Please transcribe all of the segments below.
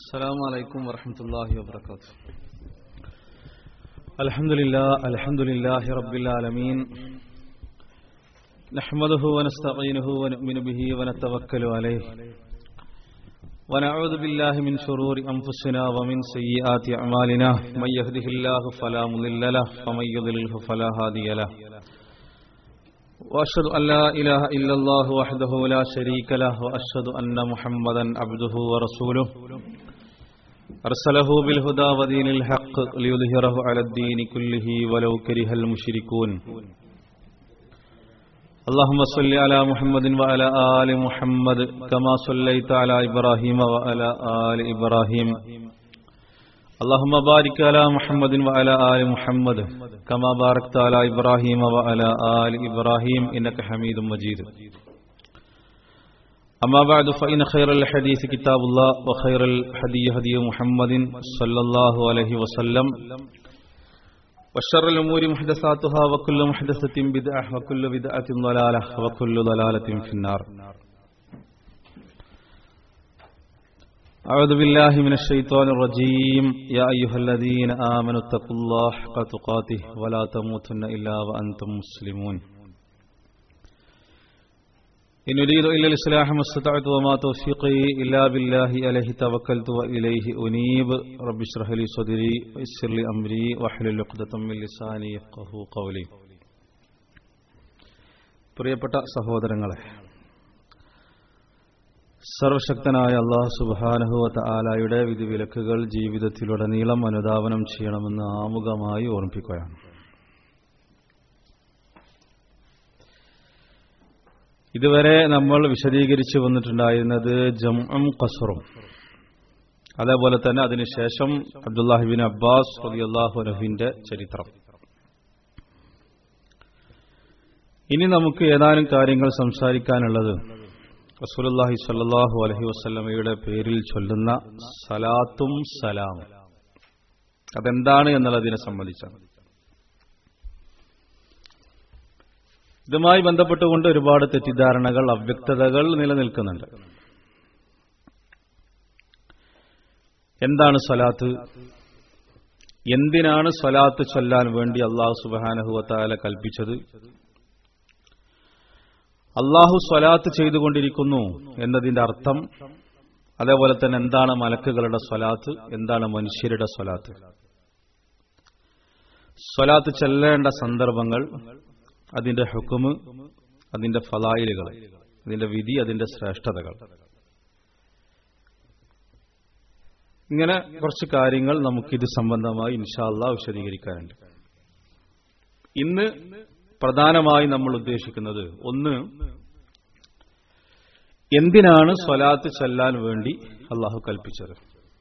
السلام عليكم ورحمة الله وبركاته الحمد لله الحمد لله رب العالمين نحمده ونستعينه ونؤمن به ونتوكل عليه ونعوذ بالله من شرور أنفسنا ومن سيئات أعمالنا من يهده الله فلا مضل له ومن يضلله فلا هادي له وأشهد أن لا إله إلا الله وحده لا شريك له وأشهد أن محمدا عبده ورسوله أرسله بالهدى ودين الحق ليظهره على الدين كله ولو كره المشركون اللهم صل على محمد وعلى آل محمد كما صليت على إبراهيم وعلى آل إبراهيم اللهم بارك على محمد وعلى آل محمد كما باركت على إبراهيم وعلى آل إبراهيم إنك حميد مجيد أما بعد فإن خير الحديث كتاب الله وخير الهدي هدي محمد صلى الله عليه وسلم وشر الأمور محدثاتها وكل محدثة بدعة وكل بدعة ضلالة وكل ضلالة في النار أعوذ بالله من الشيطان الرجيم يا أيها الذين آمنوا اتقوا الله حق تقاته ولا تموتن إلا وأنتم مسلمون إن أريد إلا الإصلاح ما استطعت وما توفيقي إلا بالله عليه توكلت وإليه أنيب رب اشرح لي صدري ويسر لي أمري واحلل عقدة من لساني يفقهوا قولي പ്രിയപ്പെട്ട സഹോദരങ്ങളെ സർവശക്തനായ അള്ളാഹു സുബാനഹുവത്ത ആലായുടെ വിധിവിലക്കുകൾ ജീവിതത്തിലുടനീളം അനുധാവനം ചെയ്യണമെന്ന് ആമുഖമായി ഓർമ്മിപ്പിക്കുകയാണ് ഇതുവരെ നമ്മൾ വിശദീകരിച്ചു വന്നിട്ടുണ്ടായിരുന്നത് ജംഉം ഖസറും അതേപോലെ തന്നെ അതിനുശേഷം അബ്ദുല്ലാഹിബിൻ അബ്ബാസ് റളിയല്ലാഹു അൻഹുവിന്റെ ചരിത്രം ഇനി നമുക്ക് ഏതാനും കാര്യങ്ങൾ സംസാരിക്കാനുള്ളത് റസൂലുള്ളാഹി സ്വല്ലല്ലാഹു അലൈഹി വസല്ലമയുടെ പേരിൽ ചൊല്ലുന്ന സലാത്തും സലാം അതെന്താണ് എന്നുള്ളതിനെ സംബന്ധിച്ചാണ് ഇതുമായി ബന്ധപ്പെട്ടുകൊണ്ട് ഒരുപാട് തെറ്റിദ്ധാരണകൾ അവ്യക്തതകൾ നിലനിൽക്കുന്നുണ്ട് എന്താണ് സ്വലാത്ത് എന്തിനാണ് സ്വലാത്ത് ചൊല്ലാൻ വേണ്ടി അള്ളാഹു സുബാനഹുവത്താല കൽപ്പിച്ചത് അള്ളാഹു സ്വലാത്ത് ചെയ്തുകൊണ്ടിരിക്കുന്നു എന്നതിന്റെ അർത്ഥം അതേപോലെ തന്നെ എന്താണ് മലക്കുകളുടെ സ്വലാത്ത് എന്താണ് മനുഷ്യരുടെ സ്വലാത്ത് സ്വലാത്ത് ചെല്ലേണ്ട സന്ദർഭങ്ങൾ അതിന്റെ ഹുക്കുമ് അതിന്റെ ഫലായിലുകൾ അതിന്റെ വിധി അതിന്റെ ശ്രേഷ്ഠതകൾ ഇങ്ങനെ കുറച്ച് കാര്യങ്ങൾ നമുക്കിത് സംബന്ധമായി ഇൻഷാല്ല വിശദീകരിക്കാനുണ്ട് ഇന്ന് പ്രധാനമായി നമ്മൾ ഉദ്ദേശിക്കുന്നത് ഒന്ന് എന്തിനാണ് സ്വലാത്ത് ചെല്ലാൻ വേണ്ടി അള്ളാഹു കൽപ്പിച്ചത്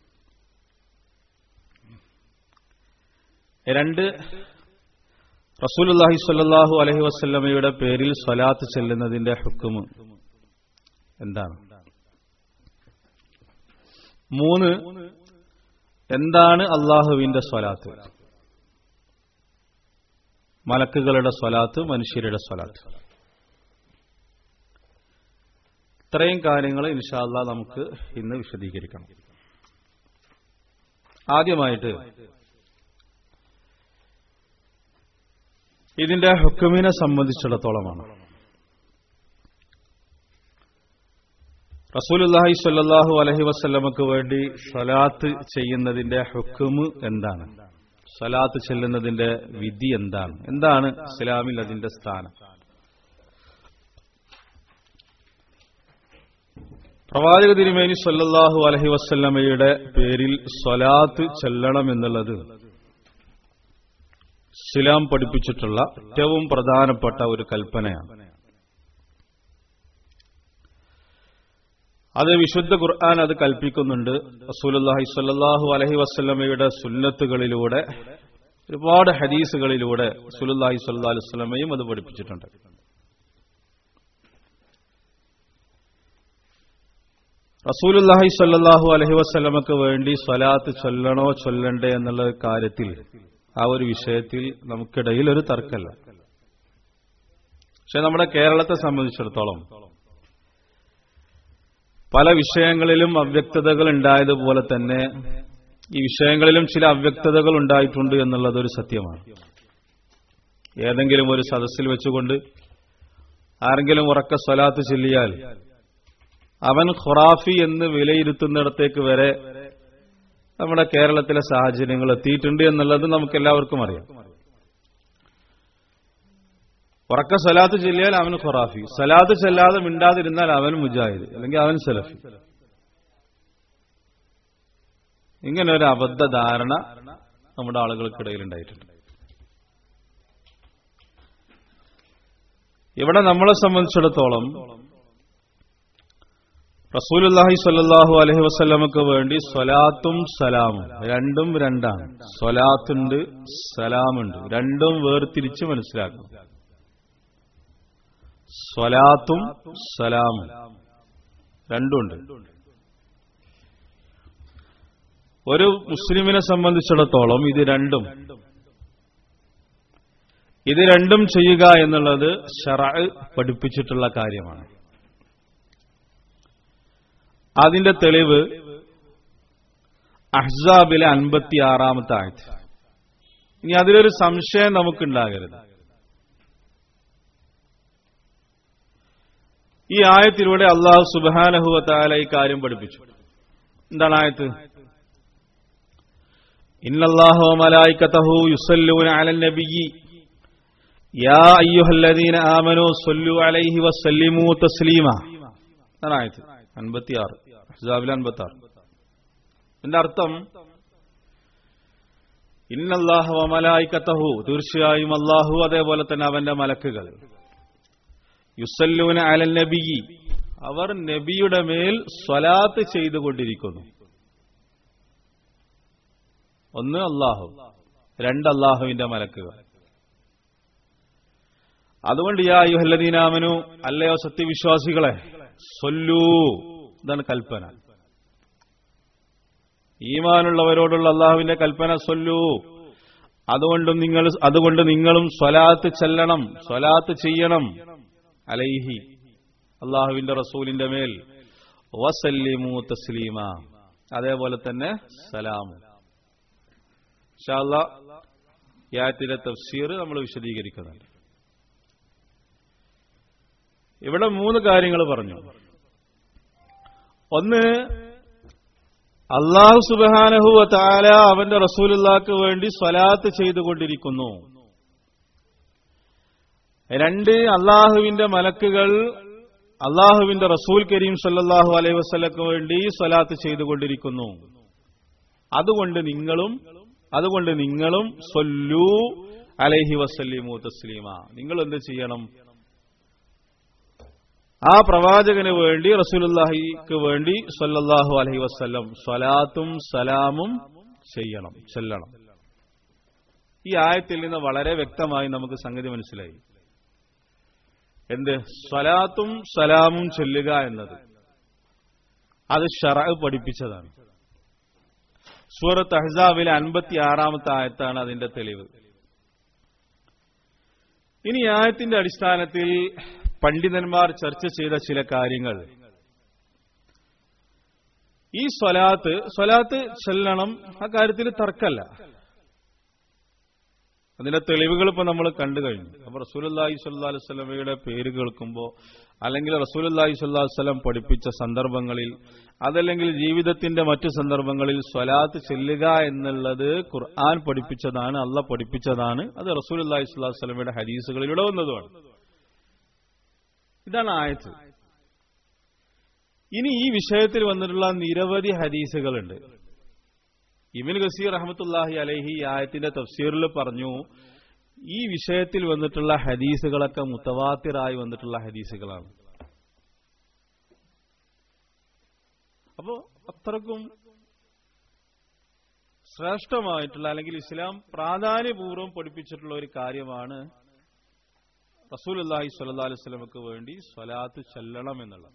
രണ്ട് റസൂലുല്ലാഹി സ്വല്ലല്ലാഹു അലൈഹി വസല്ലമയുടെ പേരിൽ സ്വലാത്ത് ചെല്ലുന്നതിന്റെ ഹുക്കുമ് എന്താണ് മൂന്ന് എന്താണ് അള്ളാഹുവിന്റെ സ്വലാത്ത് മലക്കുകളുടെ സ്വലാത്ത് മനുഷ്യരുടെ സ്വലാത്ത് ഇത്രയും കാര്യങ്ങൾ ഇൻഷാല്ല നമുക്ക് ഇന്ന് വിശദീകരിക്കണം ആദ്യമായിട്ട് ഇതിന്റെ ഹുക്കുമിനെ സംബന്ധിച്ചിടത്തോളമാണ് റസൂലുല്ലാഹി സ്വല്ലല്ലാഹു അലഹി വസ്ല്ലമക്ക് വേണ്ടി സ്വലാത്ത് ചെയ്യുന്നതിന്റെ ഹുക്കുമ് എന്താണ് സ്വലാത്ത് ചെല്ലുന്നതിന്റെ വിധി എന്താണ് എന്താണ് ഇസ്ലാമിൽ അതിന്റെ സ്ഥാനം പ്രവാചക തിരുമേനി സല്ലല്ലാഹു അലഹി വസ്ല്ലമയുടെ പേരിൽ സ്വലാത്ത് ചെല്ലണം എന്നുള്ളത് ഇസ്ലാം പഠിപ്പിച്ചിട്ടുള്ള ഏറ്റവും പ്രധാനപ്പെട്ട ഒരു കൽപ്പനയാണ് അത് വിശുദ്ധ ഖുർആൻ അത് കൽപ്പിക്കുന്നുണ്ട് റസൂലുള്ളാഹി സ്വല്ലല്ലാഹു അലൈഹി വസല്ലമയുടെ സുന്നത്തുകളിലൂടെ ഒരുപാട് ഹദീസുകളിലൂടെ റസൂലുള്ളാഹി സ്വല്ലല്ലാഹു അലൈഹി വസല്ലമയും അത് പഠിപ്പിച്ചിട്ടുണ്ട് റസൂലുള്ളാഹി സ്വല്ലല്ലാഹു അലൈഹി വസല്ലമക്ക് വേണ്ടി സ്വലാത്ത് ചൊല്ലണോ ചൊല്ലണ്ടേ എന്നുള്ള കാര്യത്തിൽ ആ ഒരു വിഷയത്തിൽ നമുക്കിടയിൽ ഒരു തർക്കമല്ല പക്ഷെ നമ്മുടെ കേരളത്തെ സംബന്ധിച്ചിടത്തോളം പല വിഷയങ്ങളിലും അവ്യക്തതകൾ ഉണ്ടായതുപോലെ തന്നെ ഈ വിഷയങ്ങളിലും ചില അവ്യക്തതകൾ ഉണ്ടായിട്ടുണ്ട് എന്നുള്ളത് ഒരു സത്യമാണ് ഏതെങ്കിലും ഒരു സദസ്സിൽ വെച്ചുകൊണ്ട് ആരെങ്കിലും ഉറക്ക സ്വലാത്ത് ചൊല്ലിയാൽ അവൻ ഖുറാഫി എന്ന് വിലയിരുത്തുന്നിടത്തേക്ക് വരെ നമ്മുടെ കേരളത്തിലെ സാഹചര്യങ്ങൾ എത്തിയിട്ടുണ്ട് എന്നുള്ളത് നമുക്ക് എല്ലാവർക്കും അറിയാം ഉറക്ക സലാത്ത് ചൊല്ലിയാൽ അവൻ ഖുറാഫി സലാത്ത് ചെല്ലാതെ മിണ്ടാതിരുന്നാൽ അവൻ മുജാഹിദ് അല്ലെങ്കിൽ അവൻ സലഫി ഇങ്ങനെ ഒരു അബദ്ധ ധാരണ നമ്മുടെ ആളുകൾക്കിടയിൽ ഉണ്ടായിട്ടുണ്ട് ഇവിടെ നമ്മളെ സംബന്ധിച്ചിടത്തോളം റസൂലുല്ലാഹി സ്വല്ലല്ലാഹു അലൈഹി വസല്ലമക്ക് വേണ്ടി സ്വലാത്തും സലാമും രണ്ടും രണ്ടാണ് സ്വലാത്തുണ്ട് സലാമുണ്ട് രണ്ടും വേർതിരിച്ച് മനസ്സിലാക്കണം സ്വലാത്തും സലാമും രണ്ടുണ്ട് ഒരു മുസ്ലിമിനെ സംബന്ധിച്ചിടത്തോളം ഇത് രണ്ടും ഇത് രണ്ടും ചെയ്യുക എന്നുള്ളത് ഷറ പഠിപ്പിച്ചിട്ടുള്ള കാര്യമാണ് അതിന്റെ തെളിവ് അഹ്സാബിലെ അൻപത്തിയാറാമത്തെ ആയത് ഇനി അതിലൊരു സംശയം നമുക്കുണ്ടാകരുത് ഈ ആയത്തിലൂടെ അള്ളാഹു സുബാനഹുവത്താല ഈ കാര്യം പഠിപ്പിച്ചു എന്താണ് ആയത്ത് ഇന്നല്ലാഹു മലായിക്കത്തഹു യുസല്ലൂന അലൻ നബിയ്യി യാ അയ്യുഹല്ലദീന ആമനു സല്ലു അലൈഹി വസല്ലിമു തസ്ലീമ എന്നാണ് ആയത്ത് അൻപത്തിയാറ് അഹ്സാബിൽ അൻപത്തി ആറ് എന്റെ അർത്ഥം ഇന്നല്ലാഹു മലായിക്കത്തഹു തീർച്ചയായും അള്ളാഹു അതേപോലെ തന്നെ അവന്റെ മലക്കുകൾ യുസല്ലൂന അലൻ നബിയി അവർ നബിയുടെ മേൽ സ്വലാത്ത് ചെയ്തുകൊണ്ടിരിക്കുന്നു ഒന്ന് അള്ളാഹു രണ്ട് അള്ളാഹുവിന്റെ മലക്കുകൾ അതുകൊണ്ട് യാ യുഹല്ലദീനാമനു അല്ലയോ സത്യവിശ്വാസികളെ സൊല്ലൂ ഇതാണ് കൽപ്പന ഈമാനുള്ളവരോടുള്ള അള്ളാഹുവിന്റെ കൽപ്പന സൊല്ലൂ അതുകൊണ്ടും നിങ്ങൾ അതുകൊണ്ട് നിങ്ങളും സ്വലാത്ത് ചെല്ലണം സ്വലാത്ത് ചെയ്യണം അലൈഹി അള്ളാഹുവിന്റെ റസൂലിന്റെ മേൽ വസല്ലിമു തസ്ലീമ അതേപോലെ തന്നെ സലാമു ഷാല്ല യാത്തിലെ തഫ്സീർ നമ്മൾ വിശദീകരിക്കുന്നുണ്ട് ഇവിടെ മൂന്ന് കാര്യങ്ങൾ പറഞ്ഞു ഒന്ന് അള്ളാഹു സുബാനഹുവ താല അവന്റെ റസൂലുള്ളാക്ക് വേണ്ടി സ്വലാത്ത് ചെയ്തുകൊണ്ടിരിക്കുന്നു രണ്ട് അള്ളാഹുവിന്റെ മലക്കുകൾ അള്ളാഹുവിന്റെ റസൂൽ കരീം സല്ലാഹു അലൈഹി വസ്ലക്ക് വേണ്ടി സ്വലാത്ത് ചെയ്തുകൊണ്ടിരിക്കുന്നു അതുകൊണ്ട് നിങ്ങളും അതുകൊണ്ട് നിങ്ങളും സൊല്ലു അലൈഹി വസല്ലിമു തസ്ലീമ നിങ്ങൾ എന്ത് ചെയ്യണം ആ പ്രവാചകന് വേണ്ടി റസൂലുല്ലാഹിക്ക് വേണ്ടി സല്ലല്ലാഹു അലൈഹി വസ്ല്ലം സ്വലാത്തും സലാമും ചെയ്യണം ചെല്ലണം ഈ ആയത്തിൽ നിന്ന് വളരെ വ്യക്തമായി നമുക്ക് സംഗതി മനസ്സിലായി എന്ത് സ്വലാത്തും സലാമും ചൊല്ലുക എന്നത് അത് ഷറ പഠിപ്പിച്ചതാണ് സൂറത്ത് അഹ്സാബിലെ അൻപത്തി ആറാമത്തെ ആയത്താണ് അതിന്റെ തെളിവ് ഇനി ആയത്തിന്റെ അടിസ്ഥാനത്തിൽ പണ്ഡിതന്മാർ ചർച്ച ചെയ്ത ചില കാര്യങ്ങൾ ഈ സ്വലാത്ത് സ്വലാത്ത് ചെല്ലണം ആ കാര്യത്തിൽ തർക്കല്ല അതിന്റെ തെളിവുകൾ ഇപ്പൊ നമ്മൾ കണ്ടു കഴിഞ്ഞു അപ്പൊ റസൂലി സ്വല്ലാ വസ്ലമയുടെ പേര് കേൾക്കുമ്പോൾ അല്ലെങ്കിൽ റസൂലി സ്വല്ലാ വസ്ലം പഠിപ്പിച്ച സന്ദർഭങ്ങളിൽ അതല്ലെങ്കിൽ ജീവിതത്തിന്റെ മറ്റു സന്ദർഭങ്ങളിൽ സ്വലാത്ത് ചെല്ലുക എന്നുള്ളത് ഖുർആൻ പഠിപ്പിച്ചതാണ് അല്ല പഠിപ്പിച്ചതാണ് അത് റസൂലി സ്വല്ലാ വസ്ലമയുടെ ഹദീസുകളിലൂടെ വന്നതുമാണ് ഇതാണ് ആയത്ത് ഇനി ഈ വിഷയത്തിൽ വന്നിട്ടുള്ള നിരവധി ഹദീസുകളുണ്ട് ഇബിൻ ഗസീർ റഹമത്തുല്ലാഹി അലഹി ഈ ആയത്തിന്റെ തഫ്സീറിൽ പറഞ്ഞു ഈ വിഷയത്തിൽ വന്നിട്ടുള്ള ഹദീസുകളൊക്കെ മുത്തവാത്തിറായി വന്നിട്ടുള്ള ഹദീസുകളാണ് അപ്പോ അത്രക്കും ശ്രേഷ്ഠമായിട്ടുള്ള അല്ലെങ്കിൽ ഇസ്ലാം പ്രാധാന്യപൂർവ്വം പഠിപ്പിച്ചിട്ടുള്ള ഒരു കാര്യമാണ് റസൂൽ അള്ളാഹി സ്വല്ലാ അലൈഹി സ്വലമക്ക് വേണ്ടി സ്വലാത്ത് ചെല്ലണം എന്നുള്ളത്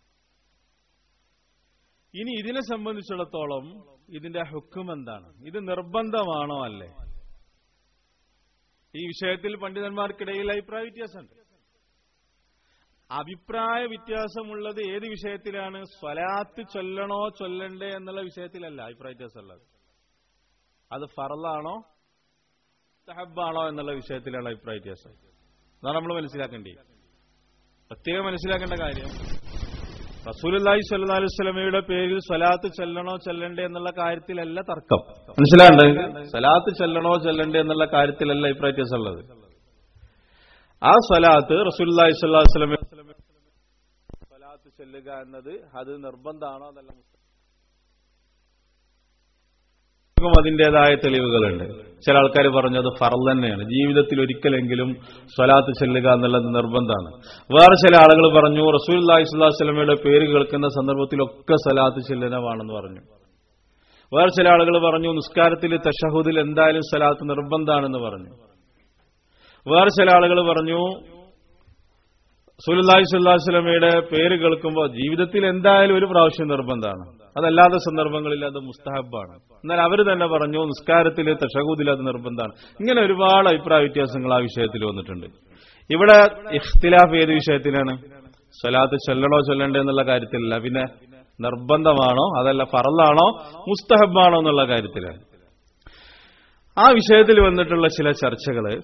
ഇനി ഇതിനെ സംബന്ധിച്ചിടത്തോളം ഇതിന്റെ ഹുക്കും എന്താണ് ഇത് നിർബന്ധമാണോ അല്ലേ ഈ വിഷയത്തിൽ പണ്ഡിതന്മാർക്കിടയിൽ അഭിപ്രായ വ്യത്യാസമുണ്ട് അഭിപ്രായ വ്യത്യാസമുള്ളത് ഏത് വിഷയത്തിലാണ് സ്വലാത്ത് ചൊല്ലണോ ചൊല്ലണ്ടേ എന്നുള്ള വിഷയത്തിലല്ല അഭിപ്രായ വ്യത്യാസമുള്ളത് അത് ഫറലാണോ സഹബാണോ എന്നുള്ള വിഷയത്തിലാണ് അഭിപ്രായ വ്യത്യാസം അതാണ് നമ്മൾ മനസ്സിലാക്കേണ്ടത് പ്രത്യേകം മനസ്സിലാക്കേണ്ട കാര്യം റസൂലി സല്ലു വസ്ലമയുടെ പേരിൽ സ്വലാത്ത് ചെല്ലണോ ചെല്ലണ്ടേ എന്നുള്ള കാര്യത്തിലല്ല തർക്കം മനസ്സിലാണ്ട് സ്വലാത്ത് ചെല്ലണോ ചെല്ലണ്ടേ എന്നുള്ള കാര്യത്തിലല്ല അഭിപ്രായ വ്യത്യാസം ഉള്ളത് ആ സ്വലാത്ത് റസൂലി സ്വല്ലാ വസ്ലമ സ്വലാത്ത് ചെല്ലുക എന്നത് അത് നിർബന്ധമാണോ അതല്ല ും അതിന്റേതായ തെളിവുകളുണ്ട് ചില ആൾക്കാർ പറഞ്ഞു അത് ഫറൽ തന്നെയാണ് ജീവിതത്തിൽ ഒരിക്കലെങ്കിലും സ്വലാത്ത് ചെല്ലുക എന്നുള്ളത് നിർബന്ധമാണ് വേറെ ചില ആളുകൾ പറഞ്ഞു റസൂൽ അള്ളാഹി സ്വലാസ്ലമയുടെ പേര് കേൾക്കുന്ന സന്ദർഭത്തിലൊക്കെ സ്വലാത്ത് ചെല്ലനമാണെന്ന് പറഞ്ഞു വേറെ ചില ആളുകൾ പറഞ്ഞു നിസ്കാരത്തിൽ തഷഹുദിൽ എന്തായാലും സ്വലാത്ത് നിർബന്ധമാണെന്ന് പറഞ്ഞു വേറെ ചില ആളുകൾ പറഞ്ഞു സുലല്ലാഹി സ്വല്ലാസ്ലമയുടെ പേര് കേൾക്കുമ്പോൾ ജീവിതത്തിൽ എന്തായാലും ഒരു പ്രാവശ്യം നിർബന്ധമാണ് അതല്ലാത്ത സന്ദർഭങ്ങളിൽ അത് മുസ്തഹബാണ് എന്നാൽ അവർ തന്നെ പറഞ്ഞു നിസ്കാരത്തിൽ തഷകൂദിൽ അത് നിർബന്ധമാണ് ഇങ്ങനെ ഒരുപാട് അഭിപ്രായ വ്യത്യാസങ്ങൾ ആ വിഷയത്തിൽ വന്നിട്ടുണ്ട് ഇവിടെ ഇഖ്തിലാഫ് ഏത് വിഷയത്തിലാണ് സ്വലാത്ത് ചൊല്ലണോ ചൊല്ലണ്ടേ എന്നുള്ള കാര്യത്തിലല്ല പിന്നെ നിർബന്ധമാണോ അതല്ല ഫറലാണോ മുസ്തഹബാണോ എന്നുള്ള കാര്യത്തിലാണ് ആ വിഷയത്തിൽ വന്നിട്ടുള്ള ചില ചർച്ചകള്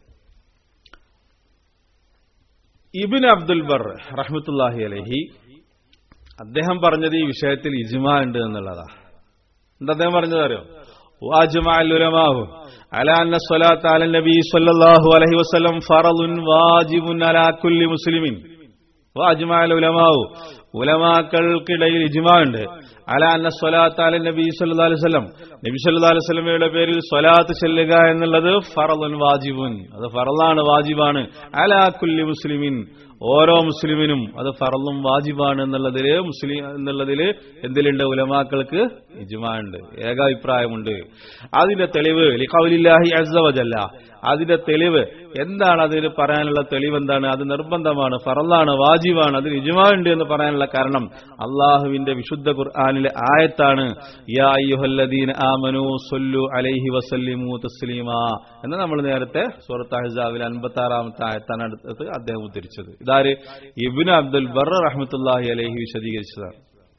ഇബിൻ അബ്ദുൽ ബർ റഹ്മത്തുല്ലാഹി അലഹി അദ്ദേഹം പറഞ്ഞത് ഈ വിഷയത്തിൽ ഇജ്മ ഉണ്ട് എന്നുള്ളതാ എന്താ അദ്ദേഹം പറഞ്ഞത് അറിയോ വാജുമാഹു അല അന്ന സ്വലാത്ത് അല നബി സല്ലല്ലാഹു അലൈഹി വസല്ലം ഫറലുൻ വാജിബുൻ അലാ കുല്ലി മുസ്ലിമിൻ വാജുമാൽ ഉലമാവു ഉലമാക്കൾക്കിടയിൽ ഇജ്മ ഉണ്ട് അല അന്ന സ്വലാത്ത് അല നബി സല്ലല്ലാഹു അലൈഹി വസല്ലം നബി സല്ലല്ലാഹു അലൈഹി വസല്ലമയുടെ പേരിൽ സ്വലാത്ത് ചെല്ലുക എന്നുള്ളത് ഫറലുൻ വാജിബുൻ അത് ഫറലാണ് വാജിബാണ് അലാ കുല്ലി മുസ്ലിമിൻ ഓരോ മുസ്ലിമിനും അത് ഫറലും വാജിബാണ് എന്നുള്ളതില് മുസ്ലിം എന്നുള്ളതില് എന്തിലുണ്ട് ഉലമാക്കൾക്ക് ഇജ്മാ ഉണ്ട് ഏകാഭിപ്രായമുണ്ട് അതിന്റെ തെളിവ് ലിഖൗലില്ലാഹി അസ്സവജല്ല അതിന്റെ തെളിവ് എന്താണ് അതിന് പറയാനുള്ള തെളിവ് എന്താണ് അത് നിർബന്ധമാണ് ഫറലാണ് വാജിബാണ് അതിന് ഇജ്മാ ഉണ്ട് എന്ന് പറയാനുള്ള കാരണം അള്ളാഹുവിന്റെ വിശുദ്ധ ഖുർആാനിലെ ആയത്താണ് യാ അയ്യുഹല്ലദീന ആമനു സൊല്ലു അലൈഹി വസല്ലിമു തസ്ലീമാ എന്ന് നമ്മൾ നേരത്തെ സൂറത്ത് അഹ്സാബിൽ അൻപത്തി ആറാമത്തെ ആയത്താണ് അടുത്തത് അദ്ദേഹം ഉദ്ധരിച്ചത് ഇതാര് ഇബിൻ അബ്ദുൽ ബർ റഹ്മത്തുല്ലാഹി അലൈഹി വിശദീകരിച്ചതാണ്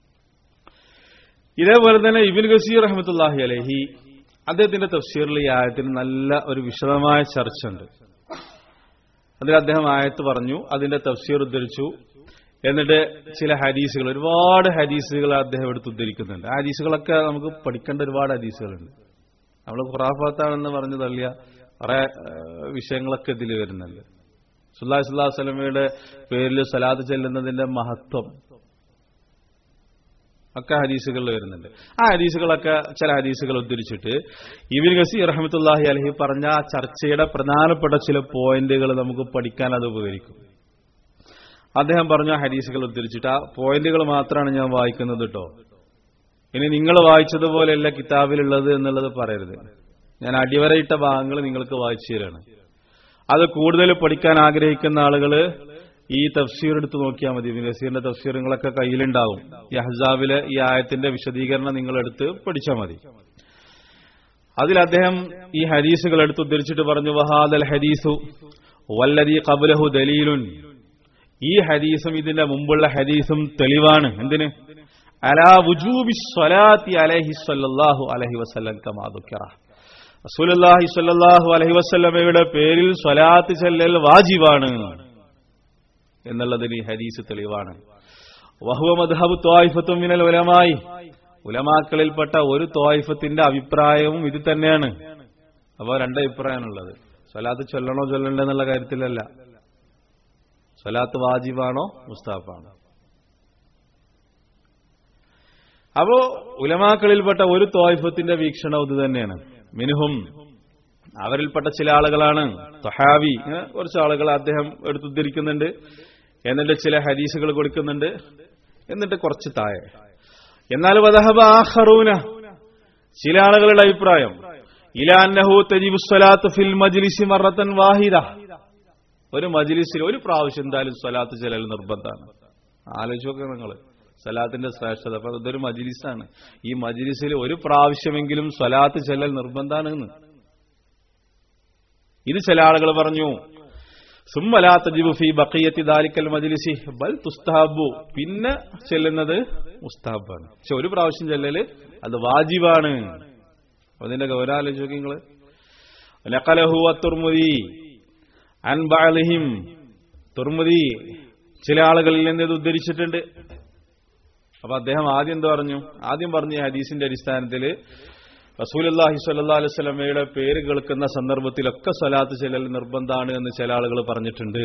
ഇതേപോലെ തന്നെ ഇബിൻ ഗസീർ റഹ്മത്തുല്ലാഹി അലൈഹി അദ്ദേഹത്തിന്റെ തഫ്സീറിൽ ഈ ആയത്തിന് നല്ല ഒരു വിശദമായ ചർച്ച ഉണ്ട് അതിൽ അദ്ദേഹം ആയത്ത് പറഞ്ഞു അതിന്റെ തഫ്സീർ ഉദ്ധരിച്ചു എന്നിട്ട് ചില ഹദീസുകൾ ഒരുപാട് ഹദീസുകൾ അദ്ദേഹം എടുത്ത് ഉദ്ധരിക്കുന്നുണ്ട് ആ ഹദീസുകളൊക്കെ നമുക്ക് പഠിക്കേണ്ട ഒരുപാട് ഹദീസുകളുണ്ട് നമ്മൾ ഖുറാഫാത്താണെന്ന് പറഞ്ഞു തള്ളിയ കുറെ വിഷയങ്ങളൊക്കെ ഇതിൽ വരുന്നുണ്ട് സുല്ലാ സുല്ലാ വസ്ലമയുടെ പേരിൽ സലാദ് ചെല്ലുന്നതിന്റെ മഹത്വം ഒക്കെ ഹദീസുകളിൽ വരുന്നുണ്ട് ആ ഹദീസുകളൊക്കെ ചില ഹദീസുകൾ ഉദ്ധരിച്ചിട്ട് ഇബിൻ ഗസി റഹമത്തുല്ലാഹി അലഹി പറഞ്ഞ ആ ചർച്ചയുടെ പ്രധാനപ്പെട്ട ചില പോയിന്റുകൾ നമുക്ക് പഠിക്കാൻ അത് ഉപകരിക്കും അദ്ദേഹം പറഞ്ഞ ഹദീസുകൾ ഉദ്ധരിച്ചിട്ട് ആ പോയിന്റുകൾ മാത്രമാണ് ഞാൻ വായിക്കുന്നത് കേട്ടോ ഇനി നിങ്ങൾ വായിച്ചതുപോലെയല്ല കിതാബിലുള്ളത് എന്നുള്ളത് പറയരുത് ഞാൻ അടിവരയിട്ട ഭാഗങ്ങൾ നിങ്ങൾക്ക് വായിച്ചു തരാണ് അത് കൂടുതൽ പഠിക്കാൻ ആഗ്രഹിക്കുന്ന ആളുകള് ഈ തഫ്സീർ എടുത്ത് നോക്കിയാൽ മതി നസീറിന്റെ തഫ്സീറുകളൊക്കെ കയ്യിലുണ്ടാവും ഈ ഹസാബിലെ ഈ ആയത്തിന്റെ വിശദീകരണം നിങ്ങൾ എടുത്ത് പഠിച്ചാൽ മതി അതിൽ അദ്ദേഹം ഈ ഹദീസുകൾ എടുത്ത് ഉദ്ധരിച്ചിട്ട് പറഞ്ഞു വഹാദൽ ഹദീസു വല്ലതി കബുലഹു ദലീലുൻ ഈ ഹദീസും ഇതിന്റെ മുമ്പുള്ള ഹദീസും തെളിവാണ് എന്തിന് അലാ വുജൂബി സ്വലാത്തി അലൈഹി സ്വല്ലല്ലാഹു അലൈഹി വസല്ലം കമാ ദുക്കിറ റസൂലുള്ളാഹി സ്വല്ലല്ലാഹു അലൈഹി വസല്ലമയുടെ പേരിൽ സ്വലാത്ത് ചെല്ലൽ വാജിബാണ് എന്നുള്ളതിന് ഈ ഹദീസ് തെളിവാണ് വഹുവ മദ്ഹബ് ത്വായിഫത്തു മിനൽ ഉലമായി ഉലമാക്കളിൽപ്പെട്ട ഒരു ത്വായിഫത്തിന്റെ അഭിപ്രായവും ഇത് തന്നെയാണ് അപ്പോൾ രണ്ട് അഭിപ്രായമാണുള്ളത് സ്വലാത്ത് ചൊല്ലണോ ചൊല്ലണ്ടേ എന്നുള്ള കാര്യത്തിലല്ല സ്വലാത്ത് വാജിബാണോ മുസ്താഫാണോ അപ്പോ ഉലമാക്കളിൽപ്പെട്ട ഒരു തോയിഫത്തിന്റെ വീക്ഷണം ഇത് തന്നെയാണ് മിനുഹും അവരിൽപ്പെട്ട ചില ആളുകളാണ് തൊഹാവി ഇങ്ങനെ കുറച്ച് ആളുകൾ അദ്ദേഹം എടുത്തുദ്ധരിക്കുന്നുണ്ട് എന്നിട്ട് ചില ഹദീസുകൾ കൊടുക്കുന്നുണ്ട് എന്നിട്ട് കുറച്ച് താഴെ എന്നാൽ വദഹബ ആഖറൂന ചില ആളുകളുടെ അഭിപ്രായം ഇലാന്നഹു തജിബു സ്വലാത്ത് ഫിൽ മജ്ലിസി മറത്തൻ വാഹിദ ഒരു മജ്ലിസിൽ ഒരു പ്രാവശ്യം എന്തായാലും സ്വലാത്ത് ചെല്ലൽ നിർബന്ധമാണ് ആലോചിച്ച് നോക്കുക നിങ്ങൾ സ്വലാത്തിന്റെ ശ്രേഷ്ഠത അപ്പൊ ഇതൊരു മജ്ലിസാണ് ഈ മജ്ലിസിൽ ഒരു പ്രാവശ്യമെങ്കിലും സ്വലാത്ത് ചെല്ലൽ നിർബന്ധമാണ് എന്ന് ഇത് ചില ആളുകൾ പറഞ്ഞു സുമ്മലാ തജിബു ഫി ബഖിയത്തി ദാലിക്കൽ മജ്ലിസി ബൽ തുസ്തഹബു പിന്നെ ചെല്ലുന്നത് മുസ്തഹബാണ് പക്ഷെ ഒരു പ്രാവശ്യം ചെല്ലല് അത് വാജിബാണ് അതിന്റെ ഗൗരവം ആലോചിച്ച് നോക്കി നിങ്ങള് നഖലഹു തുർമുദി അൻ ബഅലിഹിം തുർമുദി ചില ആളുകളിൽ നിന്ന് ഇത് ഉദ്ധരിച്ചിട്ടുണ്ട് അപ്പൊ അദ്ദേഹം ആദ്യം എന്ത് പറഞ്ഞു ആദ്യം പറഞ്ഞ ഈ ഹദീസിന്റെ അടിസ്ഥാനത്തിൽ റസൂലല്ലാഹി സ്വല്ലല്ലാഹു അലൈഹി വസല്ലമയുടെ പേര് കേൾക്കുന്ന സന്ദർഭത്തിലൊക്കെ സ്വലാത്ത് ചെല്ലൽ നിർബന്ധമാണ് എന്ന് ചില ആളുകൾ പറഞ്ഞിട്ടുണ്ട്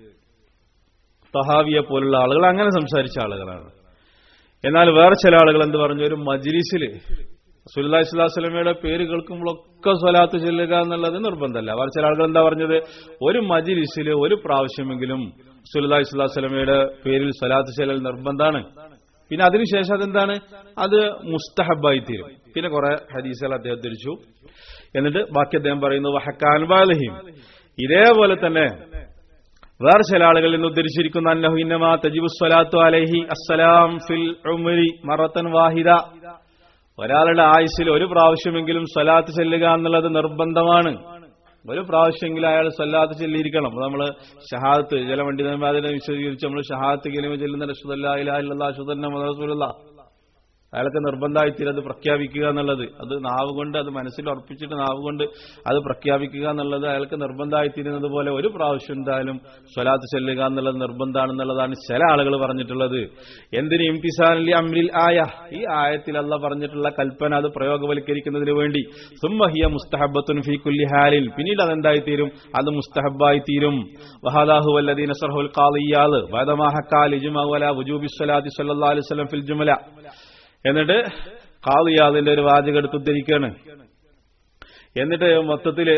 തഹാവിയെ പോലുള്ള ആളുകൾ അങ്ങനെ സംസാരിച്ച ആളുകളാണ് എന്നാൽ വേറെ ചില ആളുകൾ എന്ത് പറഞ്ഞു ഒരു മജ്ലിസിൽ റസൂലുള്ളാഹി സ്വല്ലല്ലാഹു അലൈഹി വസല്ലമയുടെ പേര് കേൾക്കുമ്പോഴൊക്കെ സ്വലാത്ത് ചെല്ലുക എന്നുള്ളത് നിർബന്ധമല്ല വേറെ ചില ആളുകൾ എന്താ പറഞ്ഞത് ഒരു മജ്ലിസിൽ ഒരു പ്രാവശ്യമെങ്കിലും റസൂലുള്ളാഹി സ്വല്ലല്ലാഹു അലൈഹി വസല്ലമയുടെ പേരിൽ സ്വലാത്ത് ചെല്ലൽ നിർബന്ധമാണ് പിന്നെ അതിനുശേഷം അതെന്താണ് അത് മുസ്തഹബായി തീരും പിന്നെ കുറെ ഹദീസുകൾ അദ്ദേഹം ധരിച്ചു എന്നിട്ട് ബാക്കി അദ്ദേഹം പറയുന്നു വഹക്കാൻ ബാലഹിം ഇതേപോലെ തന്നെ വേറെ ചില ആളുകളിൽ നിന്ന് ഉദ്ധരിച്ചിരിക്കുന്ന അന്നഹു ഇന്നമാ തജിബു സ്വലാത്തു അലൈഹി അസ്സലാം ഫിൽ ഉമരി മറത്തൻ വാഹിദ ഒരാളുടെ ആയുസ്സിൽ ഒരു പ്രാവശ്യമെങ്കിലും സ്വലാത്ത് ചെല്ലുക എന്നുള്ളത് നിർബന്ധമാണ് ഒരു പ്രാവശ്യമെങ്കിലും അയാൾ സ്വല്ലാത്ത് ചെല്ലിയിരിക്കണം നമ്മൾ ഷഹാദത്ത് ചില പണ്ഡിതന്മാരെ വിശദീകരിച്ച് നമ്മൾ ഷഹാദത്ത് കലിമ ചെല്ലുന്ന റഷുദല്ലാ ഇലാ ഇല്ലല്ലാ അഷുദന്ന മദറസൂലുള്ള അയാൾക്ക് നിർബന്ധമായിത്തീരും അത് പ്രഖ്യാപിക്കുക എന്നുള്ളത് അത് നാവ് കൊണ്ട് അത് മനസ്സിൽ ഉറപ്പിച്ചിട്ട് നാവ് കൊണ്ട് അത് പ്രഖ്യാപിക്കുക എന്നുള്ളത് അയാൾക്ക് നിർബന്ധമായിത്തീരുന്നത് പോലെ ഒരു പ്രാവശ്യം എന്തായാലും സ്വലാത്ത് ചെല്ലുക എന്നുള്ളത് നിർബന്ധമാണെന്നുള്ളതാണ് ചില ആളുകൾ പറഞ്ഞിട്ടുള്ളത് എന്തിന് ഇംതിസാലി അമ്രിൽ ആയ ഈ ആയത്തിൽ അല്ല പറഞ്ഞിട്ടുള്ള കൽപ്പന അത് പ്രയോഗവൽക്കരിക്കുന്നതിന് വേണ്ടി സുമ്മഹിയ മുസ്തഹബത്തുൻ ഫി കുല്ലി ഹാലിൽ പിന്നീട് അതെന്തായിത്തീരും അത് മുസ്തഹബായി തീരും വഹാദാഹു വല്ലദീന സർഹുൽ ഖാലിയാൽ വദമാഹക്കാൽ ഇജ്മാ വല വുജൂബി സ്വലാത്തി സല്ലല്ലാഹു അലൈഹി വസല്ലം ഫിൽ ജുമല എന്നിട്ട് കാളിയാദിന്റെ ഒരു വാചകം എടുത്ത് ഉദ്ധരിക്കുകയാണ് എന്നിട്ട് മൊത്തത്തില്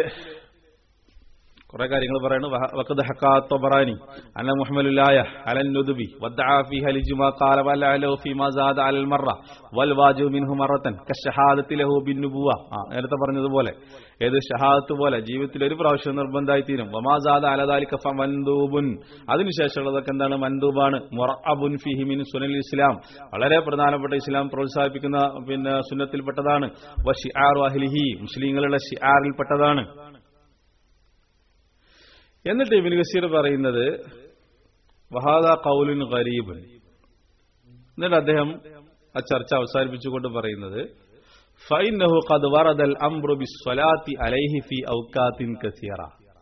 കുറെ കാര്യങ്ങൾ പറയുന്നു വഖദ് ഹക്കാത്തബറാനി അന്ന മുഹമ്മദുല്ലായ അലൻ നുദുബി വദ്ദഅ ഫീ ഹലിജുമാ ഖാല വല അലഹു ഫീമാ സാദ അലൽ മറ വൽ വാജിബു മിൻഹു മറത്തൻ കശഹാദത്തി ലഹു ബിന്നുബുവ ആ നേരത്തെ പറഞ്ഞതുപോലെ ഏത് ഷഹാദത്ത് പോലെ ജീവിതത്തിൽ ഒരു പ്രാവശ്യം നിർബന്ധമായി തീരും വമാ സാദ അലദാലിക ഫമൻദൂബുൻ അതിനുശേഷമുള്ളതൊക്കെ എന്താണ് മൻദൂബാണ് മുറഅബുൻ ഫീഹി മിൻ സുനൽ ഇസ്ലാം വളരെ പ്രധാനപ്പെട്ട ഇസ്ലാം പ്രോത്സാഹിപ്പിക്കുന്ന പിന്നെ സുന്നത്തിൽപ്പെട്ടതാണ് വ ഷിആറു അഹ്ലിഹി മുസ്ലിങ്ങളുടെ ഷിആറിൽപ്പെട്ടതാണ് എന്നിട്ട് ഇബിൻ ഗസീർ പറയുന്നത് വഹാദ കൗലുൻ ഗരീബൻ എന്നിട്ട് അദ്ദേഹം ആ ചർച്ച അവസാനിപ്പിച്ചുകൊണ്ട് പറയുന്നത് ഫൈനഹു ഖദ് വറദൽ അംറു ബിസ്വലാത്തി അലൈഹി ഫി ഔക്കാത്തിൻ കസീറ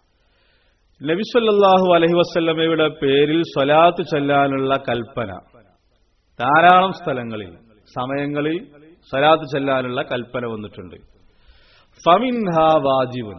നബി സല്ലല്ലാഹു അലൈഹി വസല്ലമയുടെ പേരിൽ സ്വലാത്ത് ചൊല്ലാനുള്ള കൽപ്പന ധാരാളം സ്ഥലങ്ങളിൽ സമയങ്ങളിൽ സ്വലാത്ത് ചൊല്ലാനുള്ള കൽപ്പന വന്നിട്ടുണ്ട് ഫമിൻഹ വാജിബുൻ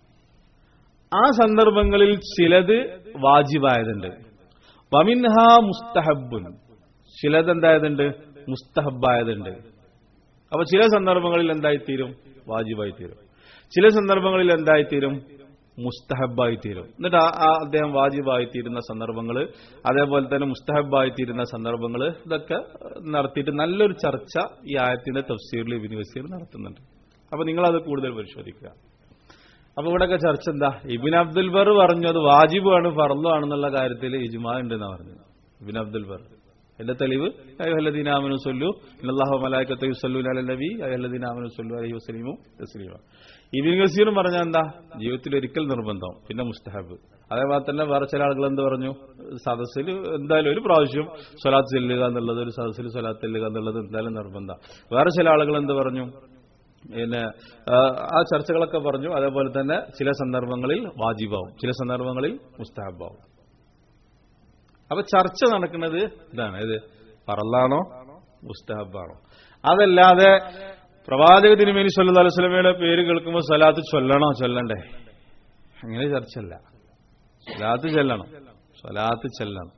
ആ സന്ദർഭങ്ങളിൽ ചിലത് വാജിബായതുണ്ട് വമിൻഹ മുസ്തഹബുൻ ചിലത് എന്തായതുണ്ട് മുസ്തഹബായതുണ്ട് അപ്പൊ ചില സന്ദർഭങ്ങളിൽ എന്തായിത്തീരും വാജിബായി തീരും ചില സന്ദർഭങ്ങളിൽ എന്തായിത്തീരും മുസ്തഹബായി തീരും എന്നിട്ട് ആ ആ അദ്ദേഹം വാജിബായി തീരുന്ന സന്ദർഭങ്ങൾ അതേപോലെ തന്നെ മുസ്തഹബായി തീരുന്ന സന്ദർഭങ്ങൾ ഇതൊക്കെ നടത്തിയിട്ട് നല്ലൊരു ചർച്ച ഈ ആയത്തിന്റെ തഫ്സീറിൽ ഇബിൻ വസീർ നടത്തുന്നുണ്ട് അപ്പൊ നിങ്ങളത് കൂടുതൽ പരിശോധിക്കുക അപ്പൊ ഇവിടെയൊക്കെ ചർച്ച എന്താ ഇബിൻ അബ്ദുൽ ബർ പറഞ്ഞു അത് വാജിബാണ് ഫർദു ആണെന്നുള്ള കാര്യത്തിൽ ഇജ്മാ ഉണ്ടെന്നാ പറഞ്ഞത് ഇബിൻ അബ്ദുൽ ബർ എന്റെ തെളിവ് അയ്യഹല്ലദീന ആമനു സൊല്ലു ഇന്നല്ലാഹു മലായിക്കത്തെ യുസല്ലു അല നബി അയ്യഹല്ലദീന ആമനു സൊല്ലു അലൈഹി വസല്ലീമു തസ്ലീമ ഇബിൻ ഗസീറും പറഞ്ഞ എന്താ ജീവിതത്തിൽ ഒരിക്കൽ നിർബന്ധം പിന്നെ മുസ്തഹബ് അതേപോലെ തന്നെ വേറെ ചില ആളുകൾ എന്ത് പറഞ്ഞു സദസ്സിൽ എന്തായാലും ഒരു പ്രാവശ്യം സ്വലാത്ത് ചെല്ലുക എന്നുള്ളത് ഒരു സദസ്സിൽ സ്വലാത്ത് ചെല്ലുക എന്നുള്ളത് എന്തായാലും നിർബന്ധം വേറെ ചില ആളുകൾ എന്ത് പറഞ്ഞു പിന്നെ ആ, ആ ചർച്ചകളൊക്കെ പറഞ്ഞു അതേപോലെ തന്നെ ചില സന്ദർഭങ്ങളിൽ വാജിബാവും ചില സന്ദർഭങ്ങളിൽ മുസ്താഹബാവും അപ്പൊ ചർച്ച നടക്കുന്നത് ഇതാണ് ഇത് പറലാണോ മുസ്തഹബാണോ അതല്ലാതെ പ്രവാചക തിരുമേനി സല്ലു അലുസ്ലമയുടെ പേര് കേൾക്കുമ്പോൾ സ്വലാത്ത് ചൊല്ലണോ ചൊല്ലണ്ടേ അങ്ങനെ ചർച്ചയല്ല സ്വലാത്ത് ചെല്ലണം സ്വലാത്ത് ചെല്ലണം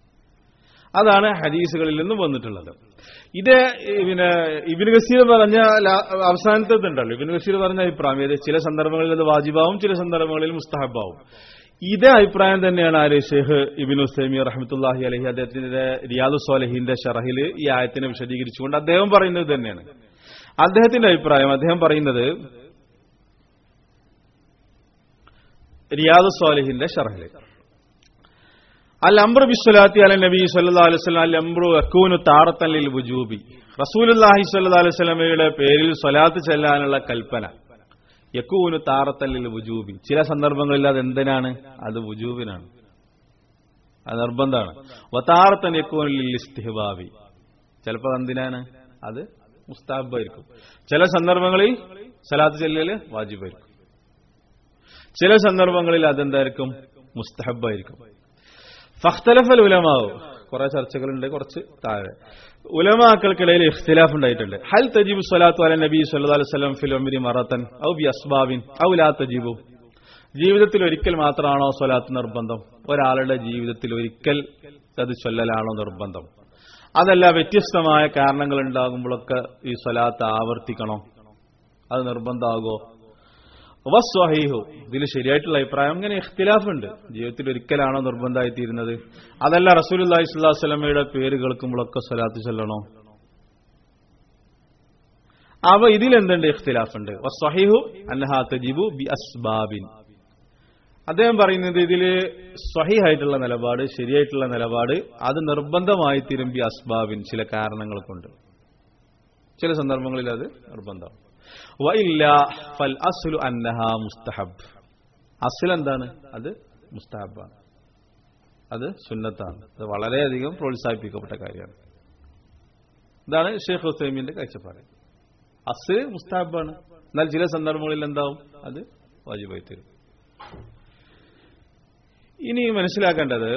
അതാണ് ഹദീസുകളിൽ നിന്നും വന്നിട്ടുള്ളത് ഇത് പിന്നെ ഇബിൻ ഗസീർ പറഞ്ഞ ലാ- അവസാനത്തെ ഇതുണ്ടല്ലോ ഇബിൻ ഗസീർ പറഞ്ഞ അഭിപ്രായം ഇത് ചില സന്ദർഭങ്ങളിൽ അത് വാജിബാവും ചില സന്ദർഭങ്ങളിൽ മുസ്തഹബാവും ഇതേ അഭിപ്രായം തന്നെയാണ് ആര് ഷെയ്ഖ് ഇബിൻ ഉസൈമി റഹ്മത്തുല്ലാഹി അലഹി അദ്ദേഹത്തിന്റെ റിയാദു സ്വാലഹിന്റെ ഷറഹിൽ ഈ ആയത്തിനെ വിശദീകരിച്ചുകൊണ്ട് അദ്ദേഹം പറയുന്നത് ഇത് തന്നെയാണ് അദ്ദേഹത്തിന്റെ അഭിപ്രായം അദ്ദേഹം പറയുന്നത് റിയാദു സ്വാലിഹിന്റെ ഷറഹില് അൽ അംബ്രു ബിസ്വലാത്തി അല നബി സല്ലാ അലുസ്ലാം അൽ അംബ്രു അക്കൂനു താറത്തല്ലിൽ വുജൂബി റസൂലുല്ലാഹി സല്ലാ അലുസ്ലമയുടെ പേരിൽ സ്വലാത്ത് ചെല്ലാനുള്ള കൽപ്പന യക്കൂനു താറത്തല്ലിൽ വുജൂബി ചില സന്ദർഭങ്ങളിൽ അത് എന്തിനാണ് അത് വുജൂബിനാണ് അത് നിർബന്ധമാണ് വതാറത്തൻ യക്കൂനിൽ ഇസ്തിഹബാബി ചിലപ്പോൾ എന്തിനാണ് അത് മുസ്താബായിരിക്കും ചില സന്ദർഭങ്ങളിൽ സലാത്ത് ചെല്ലല് വാജിബായിരിക്കും ചില സന്ദർഭങ്ങളിൽ അതെന്തായിരിക്കും മുസ്തഹബായിരിക്കും ഫഖ്തലഫൽ ഉലമാവ് കുറെ ചർച്ചകളുണ്ട് കുറച്ച് താഴെ ഉലമാക്കൾക്കിടയിൽ ഇഖ്തിലാഫ് ഉണ്ടായിട്ടുണ്ട് ഹൽ തജീബ് സ്വലാത്തു അല നബി സല്ലല്ലാഹു അലൈഹി വസല്ലം ഫിൽ ഉംരി മറത്തൻ ഔ ബി അസ്ബാബിൻ ഔ ലാ തജീബു ജീവിതത്തിൽ ഒരിക്കൽ മാത്രമാണോ സ്വലാത്ത് നിർബന്ധം ഒരാളുടെ ജീവിതത്തിൽ ഒരിക്കൽ അത് ചൊല്ലലാണോ നിർബന്ധം അതല്ല വ്യത്യസ്തമായ കാരണങ്ങൾ ഉണ്ടാകുമ്പോഴൊക്കെ ഈ സ്വലാത്ത് ആവർത്തിക്കണോ അത് നിർബന്ധമാകോ വസ്വഹീഹു ഇതിൽ ശരിയായിട്ടുള്ള അഭിപ്രായം ഇങ്ങനെ ഇഖ്തിലാഫ് ഉണ്ട് ജീവിതത്തിൽ ഒരിക്കലാണോ നിർബന്ധമായി തീരുന്നത് അതല്ല റസൂൽ അള്ളാഹി സ്വല്ലാ വസ്ലമയുടെ പേര് കേൾക്കുമ്പോഴൊക്കെ സ്വലാത്ത് ചൊല്ലണോ അവ ഇതിലെന്തുണ്ട് ഇഖ്തിലാഫ് ഉണ്ട് വസ്വഹീഹു അന്നഹാ തജിബു ബി അസ്ബാബിൻ അദ്ദേഹം പറയുന്നത് ഇതില് സ്വഹീഹായിട്ടുള്ള നിലപാട് ശരിയായിട്ടുള്ള നിലപാട് അത് നിർബന്ധമായി തീരും ബി അസ്ബാബിൻ ചില കാരണങ്ങൾ കൊണ്ട് ചില സന്ദർഭങ്ങളിൽ അത് നിർബന്ധം വഇല്ല ഫൽ അസ്ലു അന്നഹ മുസ്തഹബ് അസ്ൽ എന്താണ് അത് മുസ്തഹബാണ് അത് സുന്നത്താണ് അത് വളരെയധികം പ്രോത്സാഹിപ്പിക്കപ്പെട്ട കാര്യമാണ് ഇതാണ് ഷെയ്ഖ് ഹുസൈമിന്റെ കാഴ്ചപ്പാട് അസ് മുസ്താബാണ് എന്നാൽ ചില സന്ദർഭങ്ങളിൽ എന്താവും അത് വാജിബായി തരും ഇനി മനസ്സിലാക്കേണ്ടത്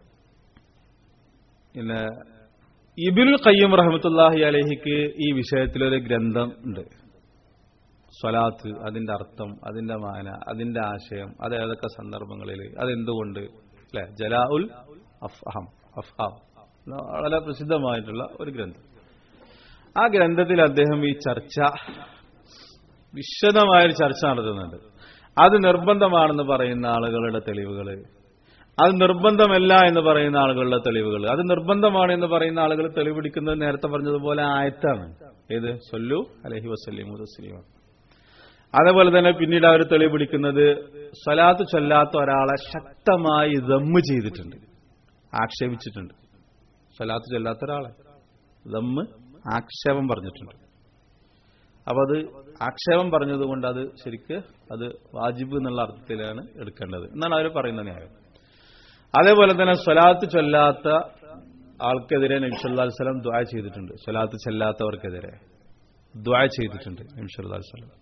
പിന്നെ ഇബിനുൽ ഖയ്യം റഹമത്തുല്ലാഹി അലഹിക്ക് ഈ വിഷയത്തിലൊരു ഗ്രന്ഥം ഉണ്ട് സ്വലാത്ത് അതിന്റെ അർത്ഥം അതിന്റെ മാന അതിന്റെ ആശയം അത് ഏതൊക്കെ സന്ദർഭങ്ങളിൽ അതെന്തുകൊണ്ട് അല്ലെ ജലാ ഉൽ അഫ്ഹം അഫ്ഹാം വളരെ പ്രസിദ്ധമായിട്ടുള്ള ഒരു ഗ്രന്ഥം ആ ഗ്രന്ഥത്തിൽ അദ്ദേഹം ഈ ചർച്ച വിശദമായൊരു ചർച്ച നടത്തുന്നുണ്ട് അത് നിർബന്ധമാണെന്ന് പറയുന്ന ആളുകളുടെ തെളിവുകൾ അത് നിർബന്ധമല്ല എന്ന് പറയുന്ന ആളുകളുടെ തെളിവുകൾ അത് നിർബന്ധമാണ് എന്ന് പറയുന്ന ആളുകൾ തെളിവെടുക്കുന്നത് നേരത്തെ പറഞ്ഞതുപോലെ ആയത്താണ് ഏത് സൊല്ലു അലഹി വസ്ലീമു തസ്ലീമ അതേപോലെ തന്നെ പിന്നീട് അവർ തെളിവ് പിടിക്കുന്നത് സ്വലാത്ത് ചൊല്ലാത്ത ഒരാളെ ശക്തമായി ദമ്മ് ചെയ്തിട്ടുണ്ട് ആക്ഷേപിച്ചിട്ടുണ്ട് സ്വലാത്ത് ചൊല്ലാത്ത ഒരാളെ ദമ്മ് ആക്ഷേപം പറഞ്ഞിട്ടുണ്ട് അപ്പൊ അത് ആക്ഷേപം പറഞ്ഞതുകൊണ്ട് അത് ശരിക്ക് അത് വാജിബ് എന്നുള്ള അർത്ഥത്തിലാണ് എടുക്കേണ്ടത് എന്നാണ് അവർ പറയുന്ന ന്യായം അതേപോലെ തന്നെ സ്വലാത്ത് ചൊല്ലാത്ത ആൾക്കെതിരെ നബിസല്ലാ സ്വലം ദ്വാ ചെയ്തിട്ടുണ്ട് സ്വലാത്ത് ചെല്ലാത്തവർക്കെതിരെ ദ്വാ ചെയ്തിട്ടുണ്ട് നബിസല്ലാ സ്വലം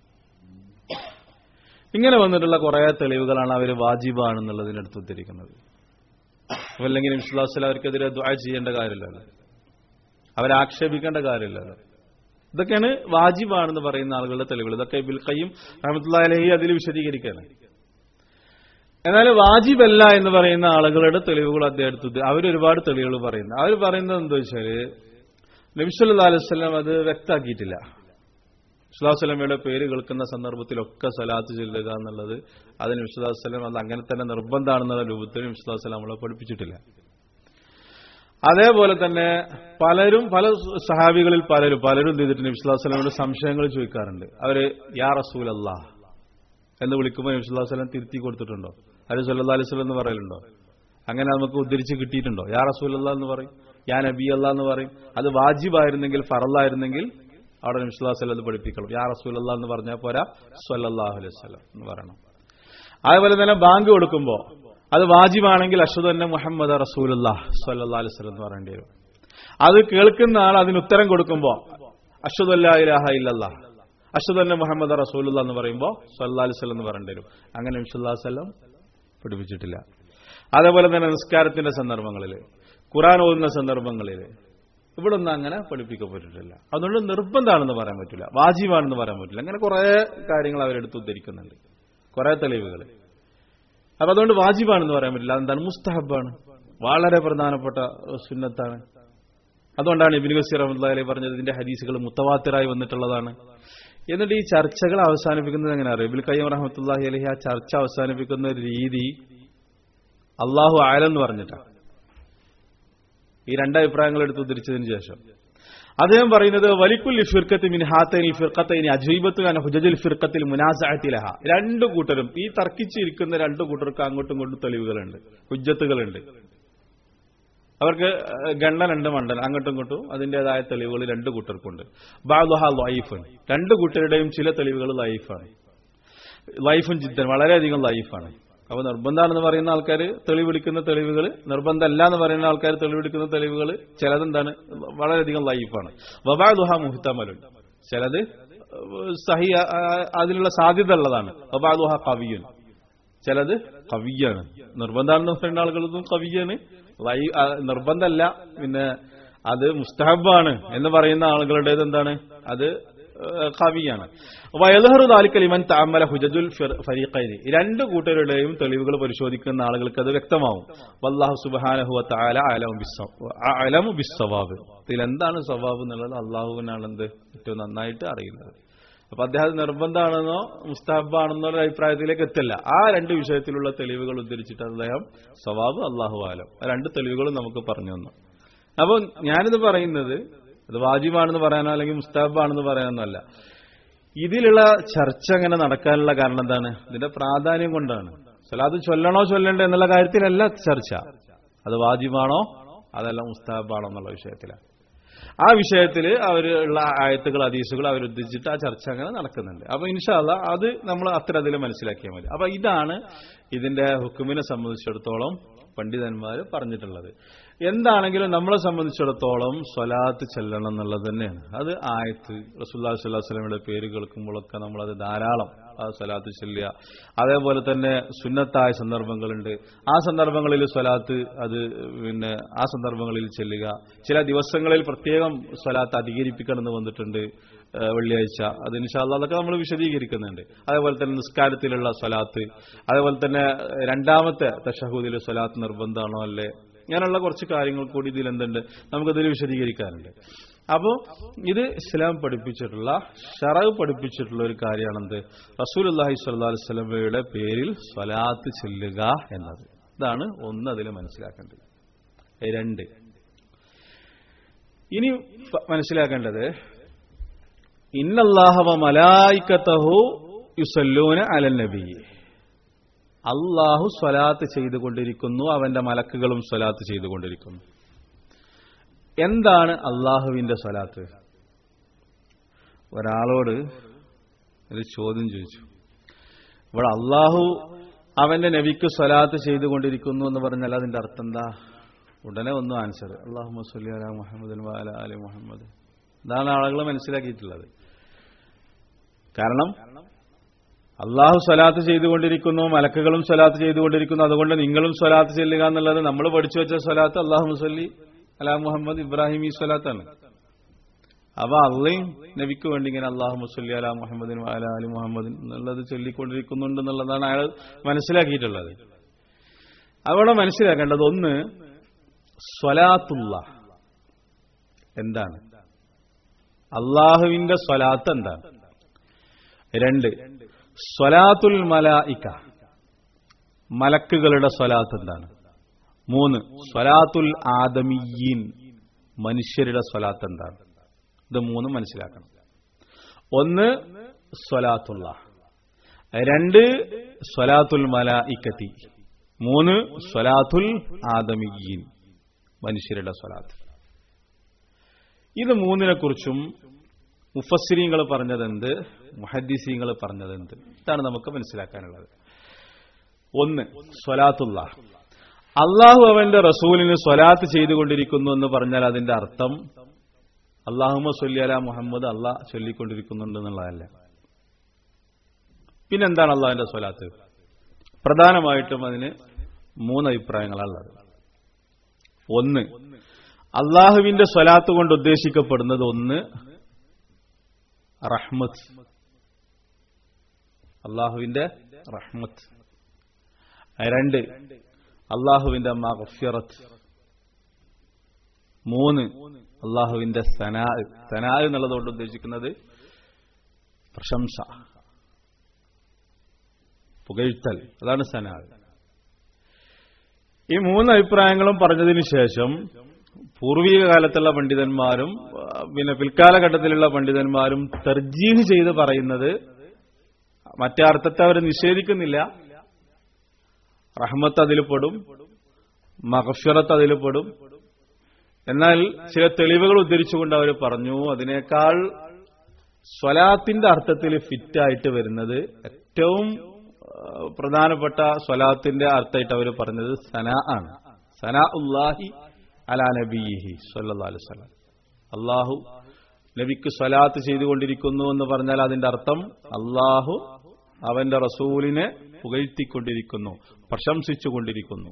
ഇങ്ങനെ വന്നിട്ടുള്ള കുറെ തെളിവുകളാണ് അവർ വാജിബാണെന്നുള്ളതിനടുത്ത് ഉദ്ധരിക്കുന്നത് അല്ലെങ്കിൽ നബിസ്വല്ലാസ്വലം അവർക്കെതിരെ ദ്വാ ചെയ്യേണ്ട കാര്യമില്ലല്ലോ അവരെ ആക്ഷേപിക്കേണ്ട കാര്യമില്ലല്ലോ ഇതൊക്കെയാണ് വാജിബാണെന്ന് പറയുന്ന ആളുകളുടെ തെളിവുകൾ ഇതൊക്കെ ബിൽ കയ്യും റഹമത്തുള്ള അലഹി അതിൽ വിശദീകരിക്കുകയാണ് എന്നാൽ വാജിബല്ല എന്ന് പറയുന്ന ആളുകളുടെ തെളിവുകൾ അദ്ദേഹം എടുത്തത് അവരൊരുപാട് തെളിവുകൾ പറയുന്നു അവർ പറയുന്നത് എന്താ വെച്ചാല് നബിസ്വല്ലാ അലൈവല്ലം അത് വ്യക്താക്കിയിട്ടില്ല വിശ്വാസലമയുടെ പേര് കേൾക്കുന്ന സന്ദർഭത്തിലൊക്കെ സലാത്ത് ചെല്ലുക എന്നുള്ളത് അതിന് വിശ്വാസലം അത് അങ്ങനെ തന്നെ നിർബന്ധമാണെന്നുള്ള രൂപത്തിൽ വിശ്വാസലം നമ്മളെ പഠിപ്പിച്ചിട്ടില്ല അതേപോലെ തന്നെ പലരും പല സഹാബികളിൽ പലരും പലരും ചെയ്തിട്ടുണ്ട് വിശ്വാസലമോട് സംശയങ്ങൾ ചോദിക്കാറുണ്ട് അവര് യാ റസൂൽ അല്ലാഹ് എന്ന് വിളിക്കുമ്പോൾ വിശ്വാസലം തിരുത്തി കൊടുത്തിട്ടുണ്ടോ അത് സല്ലാ അലിസ്ലം എന്ന് പറയലുണ്ടോ അങ്ങനെ നമുക്ക് ഉദ്ധരിച്ച് കിട്ടിയിട്ടുണ്ടോ യാ റസൂൽ അല്ലാ എന്ന് പറയും യാ നബി അല്ലാ എന്ന് പറയും അത് വാജിബായിരുന്നെങ്കിൽ ഫറല്ലായിരുന്നെങ്കിൽ അവിടെ വിശ്വാസം അത് പഠിപ്പിക്കണം യാ റസൂൽ അല്ലാ എന്ന് പറഞ്ഞാൽ പോരാ സല്ലാഹു അലൈഹി സ്വലം എന്ന് പറയണം അതേപോലെ തന്നെ ബാങ്ക് കൊടുക്കുമ്പോൾ അത് വാജിബാണെങ്കിൽ അഷദ് തന്നെ മുഹമ്മദ് റസൂലുല്ലാ സല്ലാ അലൈഹി സ്വലം എന്ന് പറയേണ്ടി വരും അത് കേൾക്കുന്ന ആൾ അതിന് ഉത്തരം കൊടുക്കുമ്പോൾ അഷദ് അല്ലാ ഇലാഹ ഇല്ലല്ലാ അഷദ് തന്നെ മുഹമ്മദ് റസൂലുള്ള എന്ന് പറയുമ്പോൾ സല്ലാ അലൈഹി സ്വലം എന്ന് പറയേണ്ടി വരും അങ്ങനെ വിശ്വല്ലാ സ്വലം പഠിപ്പിച്ചിട്ടില്ല അതേപോലെ തന്നെ നിസ്കാരത്തിന്റെ സന്ദർഭങ്ങളിൽ ഖുറാൻ ഓതുന്ന സന്ദർഭങ്ങളിൽ ഇവിടെ ഒന്നും അങ്ങനെ പഠിപ്പിക്കപ്പെട്ടിട്ടില്ല അതുകൊണ്ട് നിർബന്ധമാണെന്ന് പറയാൻ പറ്റില്ല വാജീവാണെന്ന് പറയാൻ പറ്റില്ല അങ്ങനെ കുറെ കാര്യങ്ങൾ അവരെടുത്ത് ഉദ്ധരിക്കുന്നുണ്ട് കുറെ തെളിവുകൾ അപ്പൊ അതുകൊണ്ട് വാജിബാണെന്ന് പറയാൻ പറ്റില്ല അതെന്താണ് മുസ്തഹബാണ് വളരെ പ്രധാനപ്പെട്ട സുന്നത്താണ് അതുകൊണ്ടാണ് ഇബിൻ ഗസീർ അഹമ്മദ് പറഞ്ഞത് ഇതിന്റെ ഹദീസുകൾ മുത്തവാത്തിറായി വന്നിട്ടുള്ളതാണ് എന്നിട്ട് ഈ ചർച്ചകൾ അവസാനിപ്പിക്കുന്നത് എങ്ങനെ അറിയാം ഇബിൽ കയ്യം റഹമത്തല്ലാഹി അലഹി ആ ചർച്ച അവസാനിപ്പിക്കുന്ന ഒരു രീതി അള്ളാഹു ആലെന്ന് പറഞ്ഞിട്ടാണ് ഈ രണ്ടഭിപ്രായങ്ങൾ എടുത്ത് ഉദ്ധരിച്ചതിന് ശേഷം അദ്ദേഹം പറയുന്നത് വലിക്കുൽ ഫിർക്കത്ത് മിൻ ഹാത്തൈനി ഫിർക്കത്തൈനി അജീബത്ത് ഹുജജുൽ ഫിർക്കത്തിൽ മുനാസാഹത്തിലഹ രണ്ടു കൂട്ടരും ഈ തർക്കിച്ചിരിക്കുന്ന രണ്ടു കൂട്ടർക്ക് അങ്ങോട്ടും ഇങ്ങോട്ടും തെളിവുകളുണ്ട് ഹുജ്ജത്തുകളുണ്ട് അവർക്ക് ഗണ്ണനുണ്ട് മണ്ടൻ അങ്ങോട്ടും ഇങ്ങോട്ടും അതിന്റേതായ തെളിവുകൾ രണ്ടു കൂട്ടർക്കുണ്ട് ബാദുഹ ലൈഫൻ രണ്ടു കൂട്ടരുടെയും ചില തെളിവുകൾ ലൈഫാണ് ലൈഫും ജിദ്ദൻ വളരെയധികം ലൈഫാണ് അപ്പൊ നിർബന്ധമാണെന്ന് പറയുന്ന ആൾക്കാർ തെളിവെടുക്കുന്ന തെളിവുകൾ നിർബന്ധമല്ല എന്ന് പറയുന്ന ആൾക്കാർ തെളിവെടുക്കുന്ന തെളിവുകൾ ചിലതെന്താണ് വളരെയധികം ലൈഫാണ് വബാദുഹ മുഹത്തമലുൻ ചിലത് സഹി അതിനുള്ള സാധ്യത ഉള്ളതാണ് വബാദുഹ കവിയുൻ ചിലത് കവിയാണ് നിർബന്ധമാണെന്ന് പറയുന്ന ആളുകളൊന്നും കവിയാണ് ലൈ ആ, നിർബന്ധമല്ല പിന്നെ അത് മുസ്തഹബാണ് എന്ന് പറയുന്ന ആളുകളുടേത് എന്താണ് അത് ഏഹ്, കവിയാണ് വയലഹറു താലിക്കലിമൻ താമല ഹുജജുൽ ഫിർ- ഫരീഖൈനി രണ്ട് കൂട്ടരുടെയും തെളിവുകൾ പരിശോധിക്കുന്ന ആളുകൾക്ക് അത് വ്യക്തമാവും വല്ലാഹു സുബാനഹു താല അലമു ബിസ്സവാബ് ഇതിൽ എന്താണ് സവാബ് എന്നുള്ളത് അള്ളാഹുവിനാണ് എന്ത് ഏറ്റവും നന്നായിട്ട് അറിയുന്നത് അപ്പൊ അദ്ദേഹം നിർബന്ധമാണെന്നോ മുസ്താബാണെന്നോ ഒരു അഭിപ്രായത്തിലേക്ക് എത്തില്ല ആ രണ്ട് വിഷയത്തിലുള്ള തെളിവുകൾ ഉദ്ധരിച്ചിട്ട് അദ്ദേഹം സവാബ് അള്ളാഹു ആലം ആ രണ്ട് തെളിവുകളും നമുക്ക് പറഞ്ഞു തന്നു അപ്പോൾ ഞാനിത് പറയുന്നത് അത് വാജിബാണെന്ന് പറയാനോ അല്ലെങ്കിൽ മുസ്താബാണെന്ന് പറയാനൊന്നുമല്ല ഇതിലുള്ള ചർച്ച അങ്ങനെ നടക്കാനുള്ള കാരണം എന്താണ് ഇതിന്റെ പ്രാധാന്യം കൊണ്ടാണ് സ്വലാത്ത് ചൊല്ലണോ ചൊല്ലണ്ടേ എന്നുള്ള കാര്യത്തിലല്ല ചർച്ച അത് വാജിബാണോ അതല്ല മുസ്താബാണോ എന്നുള്ള വിഷയത്തിലാണ് ആ വിഷയത്തിൽ അവരുള്ള ആയത്തുകൾ അതീസുകൾ അവരുദ്ദേശിച്ചിട്ട് ആ ചർച്ച അങ്ങനെ നടക്കുന്നുണ്ട് അപ്പൊ ഇൻഷാല്ല അത് നമ്മൾ അത്ര അതിൽ മനസ്സിലാക്കിയാൽ മതി അപ്പൊ ഇതാണ് ഇതിന്റെ ഹുക്കുമിനെ സംബന്ധിച്ചിടത്തോളം പണ്ഡിതന്മാർ പറഞ്ഞിട്ടുള്ളത് എന്താണെങ്കിലും നമ്മളെ സംബന്ധിച്ചിടത്തോളം സ്വലാത്ത് ചെല്ലണം എന്നുള്ളത് തന്നെയാണ് അത് ആയത്ത് റസൂല്ലാ സ്വല്ലാ സ്വലമിയുടെ പേര് കേൾക്കുമ്പോഴൊക്കെ നമ്മളത് ധാരാളം ആ സ്വലാത്ത് ചെല്ലുക അതേപോലെ തന്നെ സുന്നത്തായ സന്ദർഭങ്ങളുണ്ട് ആ സന്ദർഭങ്ങളിൽ സ്വലാത്ത് അത് പിന്നെ ആ സന്ദർഭങ്ങളിൽ ചെല്ലുക ചില ദിവസങ്ങളിൽ പ്രത്യേകം സ്വലാത്ത് അധികരിപ്പിക്കണം എന്ന് വന്നിട്ടുണ്ട് ഏഹ് വെള്ളിയാഴ്ച അത് ഇൻഷാല്ല അതൊക്കെ നമ്മൾ വിശദീകരിക്കുന്നുണ്ട് അതേപോലെ തന്നെ നിസ്കാരത്തിലുള്ള സ്വലാത്ത് അതേപോലെ തന്നെ രണ്ടാമത്തെ തഷഹൂദിലെ സ്വലാത്ത് നിർബന്ധമാണോ അല്ലേ അങ്ങനെയുള്ള കുറച്ച് കാര്യങ്ങൾ കൂടി ഇതിൽ എന്തുണ്ട് നമുക്കതിൽ വിശദീകരിക്കാനുണ്ട് അപ്പോൾ ഇത് ഇസ്ലാം പഠിപ്പിച്ചിട്ടുള്ള ഷറവ് പഠിപ്പിച്ചിട്ടുള്ള ഒരു കാര്യമാണെന്ത് റസൂൽ അള്ളാഹി സ്വല്ലാ വസ്ലമയുടെ പേരിൽ സ്വലാത്ത് ചെല്ലുക എന്നത് ഇതാണ് ഒന്ന് അതിൽ മനസ്സിലാക്കേണ്ടത് രണ്ട് ഇനി പ- മനസ്സിലാക്കേണ്ടത് ഇന്നല്ലാഹവ മലായിക്കത്തഹു യുസല്ലൂന അലൻ നബി അള്ളാഹു സ്വലാത്ത് ചെയ്തുകൊണ്ടിരിക്കുന്നു അവന്റെ മലക്കുകളും സ്വലാത്ത് ചെയ്തുകൊണ്ടിരിക്കുന്നു എന്താണ് അള്ളാഹുവിന്റെ സ്വലാത്ത് ഒരാളോട് ഒരു ചോദ്യം ചോദിച്ചു ഇവിടെ അള്ളാഹു അവന്റെ നബിക്ക് സ്വലാത്ത് ചെയ്തുകൊണ്ടിരിക്കുന്നു എന്ന് പറഞ്ഞാൽ അതിന്റെ അർത്ഥം എന്താ ഉടനെ ഒന്നും ആൻസർ അള്ളാഹു മസ്ലി അല മുഹമ്മദ് അല അലി മുഹമ്മദ് ഇതാണ് ആളുകൾ മനസ്സിലാക്കിയിട്ടുള്ളത് കാരണം അള്ളാഹു സ്വലാത്ത് ചെയ്തുകൊണ്ടിരിക്കുന്നു മലക്കുകളും സ്വലാത്ത് ചെയ്തുകൊണ്ടിരിക്കുന്നു അതുകൊണ്ട് നിങ്ങളും സ്വലാത്ത് ചെല്ലുക എന്നുള്ളത് നമ്മൾ പഠിച്ചു വെച്ച സ്വലാത്ത് അള്ളാഹു മുസല്ലി അലാ മുഹമ്മദ് ഇബ്രാഹിം ഈ സ്വലാത്താണ് അപ്പൊ അള്ളയും നബിക്ക് വേണ്ടി ഇങ്ങനെ അള്ളാഹു മുസല്ലി അലാ മുഹമ്മദിൻ അല അലി മുഹമ്മദിൻ എന്നുള്ളത് ചൊല്ലിക്കൊണ്ടിരിക്കുന്നുണ്ട് എന്നുള്ളതാണ് അയാൾ മനസ്സിലാക്കിയിട്ടുള്ളത് അവിടെ മനസ്സിലാക്കേണ്ടത് ഒന്ന് സ്വലാത്തുള്ള എന്താണ് അള്ളാഹുവിന്റെ സ്വലാത്ത് എന്താണ് രണ്ട് സ്വലാത്തുൽ മലായിക്ക മലക്കുകളുടെ സ്വലാത്ത് എന്താണ് മൂന്ന് സ്വലാത്തുൽ ആദമീയീൻ മനുഷ്യരുടെ സ്വലാത്ത് എന്താണ് ഇത് മൂന്നും മനസ്സിലാക്കണം ഒന്ന് സ്വലാത്തുള്ള രണ്ട് സ്വലാത്തുൽ മലായിക്കത്തി മൂന്ന് സ്വലാത്തുൽ ആദമീയീൻ മനുഷ്യരുടെ സ്വലാത്ത് ഇത് മൂന്നിനെ കുറിച്ചും മുഫസ്സിരിങ്ങൾ പറഞ്ഞതെന്ത് മുഹദ്ദിസീങ്ങൾ പറഞ്ഞതെന്ത് ഇതാണ് നമുക്ക് മനസ്സിലാക്കാനുള്ളത് ഒന്ന് സ്വലാത്തുള്ള അള്ളാഹു അവന്റെ റസൂലിന് സ്വലാത്ത് ചെയ്തുകൊണ്ടിരിക്കുന്നു എന്ന് പറഞ്ഞാൽ അതിന്റെ അർത്ഥം അള്ളാഹുമ സൊല്ലിയല മുഹമ്മദ് അള്ളാഹ് ചൊല്ലിക്കൊണ്ടിരിക്കുന്നുണ്ട് എന്നുള്ളതല്ല പിന്നെന്താണ് അള്ളാഹിന്റെ സ്വലാത്ത് പ്രധാനമായിട്ടും അതിന് മൂന്ന് അഭിപ്രായങ്ങളാണുള്ളത് ഒന്ന് അള്ളാഹുവിന്റെ സ്വലാത്ത് കൊണ്ട് ഉദ്ദേശിക്കപ്പെടുന്നത് ഒന്ന് റഹ്മത്ത് അള്ളാഹുവിന്റെ റഹ്മത്ത് രണ്ട് അള്ളാഹുവിന്റെ മഗ്ഫിറത്ത് മൂന്ന് അള്ളാഹുവിന്റെ സനാ സനാ എന്നുള്ളതുകൊണ്ട് ഉദ്ദേശിക്കുന്നത് പ്രശംസ പുകഴ്ത്തൽ അതാണ് സനാ ഈ മൂന്ന് അഭിപ്രായങ്ങളും പറഞ്ഞതിന് ശേഷം പൂർവിക കാലത്തുള്ള പണ്ഡിതന്മാരും ആ, പിന്നെ പിൽക്കാലഘട്ടത്തിലുള്ള പണ്ഡിതന്മാരും തർജീഹ് ചെയ്ത് പറയുന്നത് മറ്റേ അർത്ഥത്തെ അവർ നിഷേധിക്കുന്നില്ല റഹ്മത്ത് അതിൽ പെടും മഹഫിറത്ത് അതിൽ പെടും എന്നാൽ ചില തെളിവുകൾ ഉദ്ധരിച്ചുകൊണ്ട് അവർ പറഞ്ഞു അതിനേക്കാൾ സ്വലാത്തിന്റെ അർത്ഥത്തിൽ ഫിറ്റായിട്ട് വരുന്നത് ഏറ്റവും ഏഹ്, പ്രധാനപ്പെട്ട സ്വലാത്തിന്റെ അർത്ഥമായിട്ട് അവർ പറഞ്ഞത് സനാ ആണ് സനാ ഉല്ലാഹി അലാ നബിഹി സല്ലല്ലാഹു അലൈഹി വസല്ലം അള്ളാഹു നബിക്ക് സ്വലാത്ത് ചെയ്തുകൊണ്ടിരിക്കുന്നു എന്ന് പറഞ്ഞാൽ അതിന്റെ അർത്ഥം അള്ളാഹു അവന്റെ റസൂലിനെ പുകഴ്ത്തിക്കൊണ്ടിരിക്കുന്നു പ്രശംസിച്ചുകൊണ്ടിരിക്കുന്നു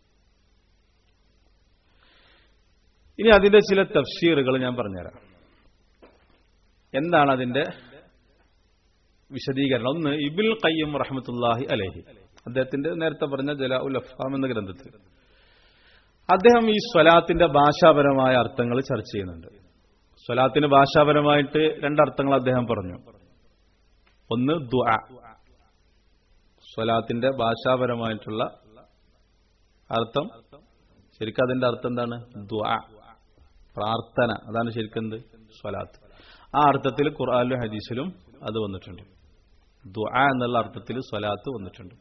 ഇനി അതിന്റെ ചില തഫ്സീറുകൾ ഞാൻ പറഞ്ഞുതരാം എന്താണ് അതിന്റെ വിശദീകരണം ഒന്ന് ഇബിൽ കയ്യം റഹ്മത്തുല്ലാഹി അലഹി അദ്ദേഹത്തിന്റെ നേരത്തെ പറഞ്ഞ ജലാ ഉൽ അഫാം എന്ന ഗ്രന്ഥത്തിൽ അദ്ദേഹം ഈ സ്വലാത്തിന്റെ ഭാഷാപരമായ അർത്ഥങ്ങൾ ചർച്ച ചെയ്യുന്നുണ്ട് സ്വലാത്തിന് ഭാഷാപരമായിട്ട് രണ്ടർത്ഥങ്ങൾ അദ്ദേഹം പറഞ്ഞു ഒന്ന് ദുആ സ്വലാത്തിന്റെ ഭാഷാപരമായിട്ടുള്ള അർത്ഥം ശരിക്കും അതിന്റെ അർത്ഥം എന്താണ് ദുആ പ്രാർത്ഥന അതാണ് ശരിക്കും എന്ത് സ്വലാത്ത് ആ അർത്ഥത്തിൽ ഖുർആാനിലും ഹദീസിലും അത് വന്നിട്ടുണ്ട് ദുആ എന്നുള്ള അർത്ഥത്തിൽ സ്വലാത്ത് വന്നിട്ടുണ്ട്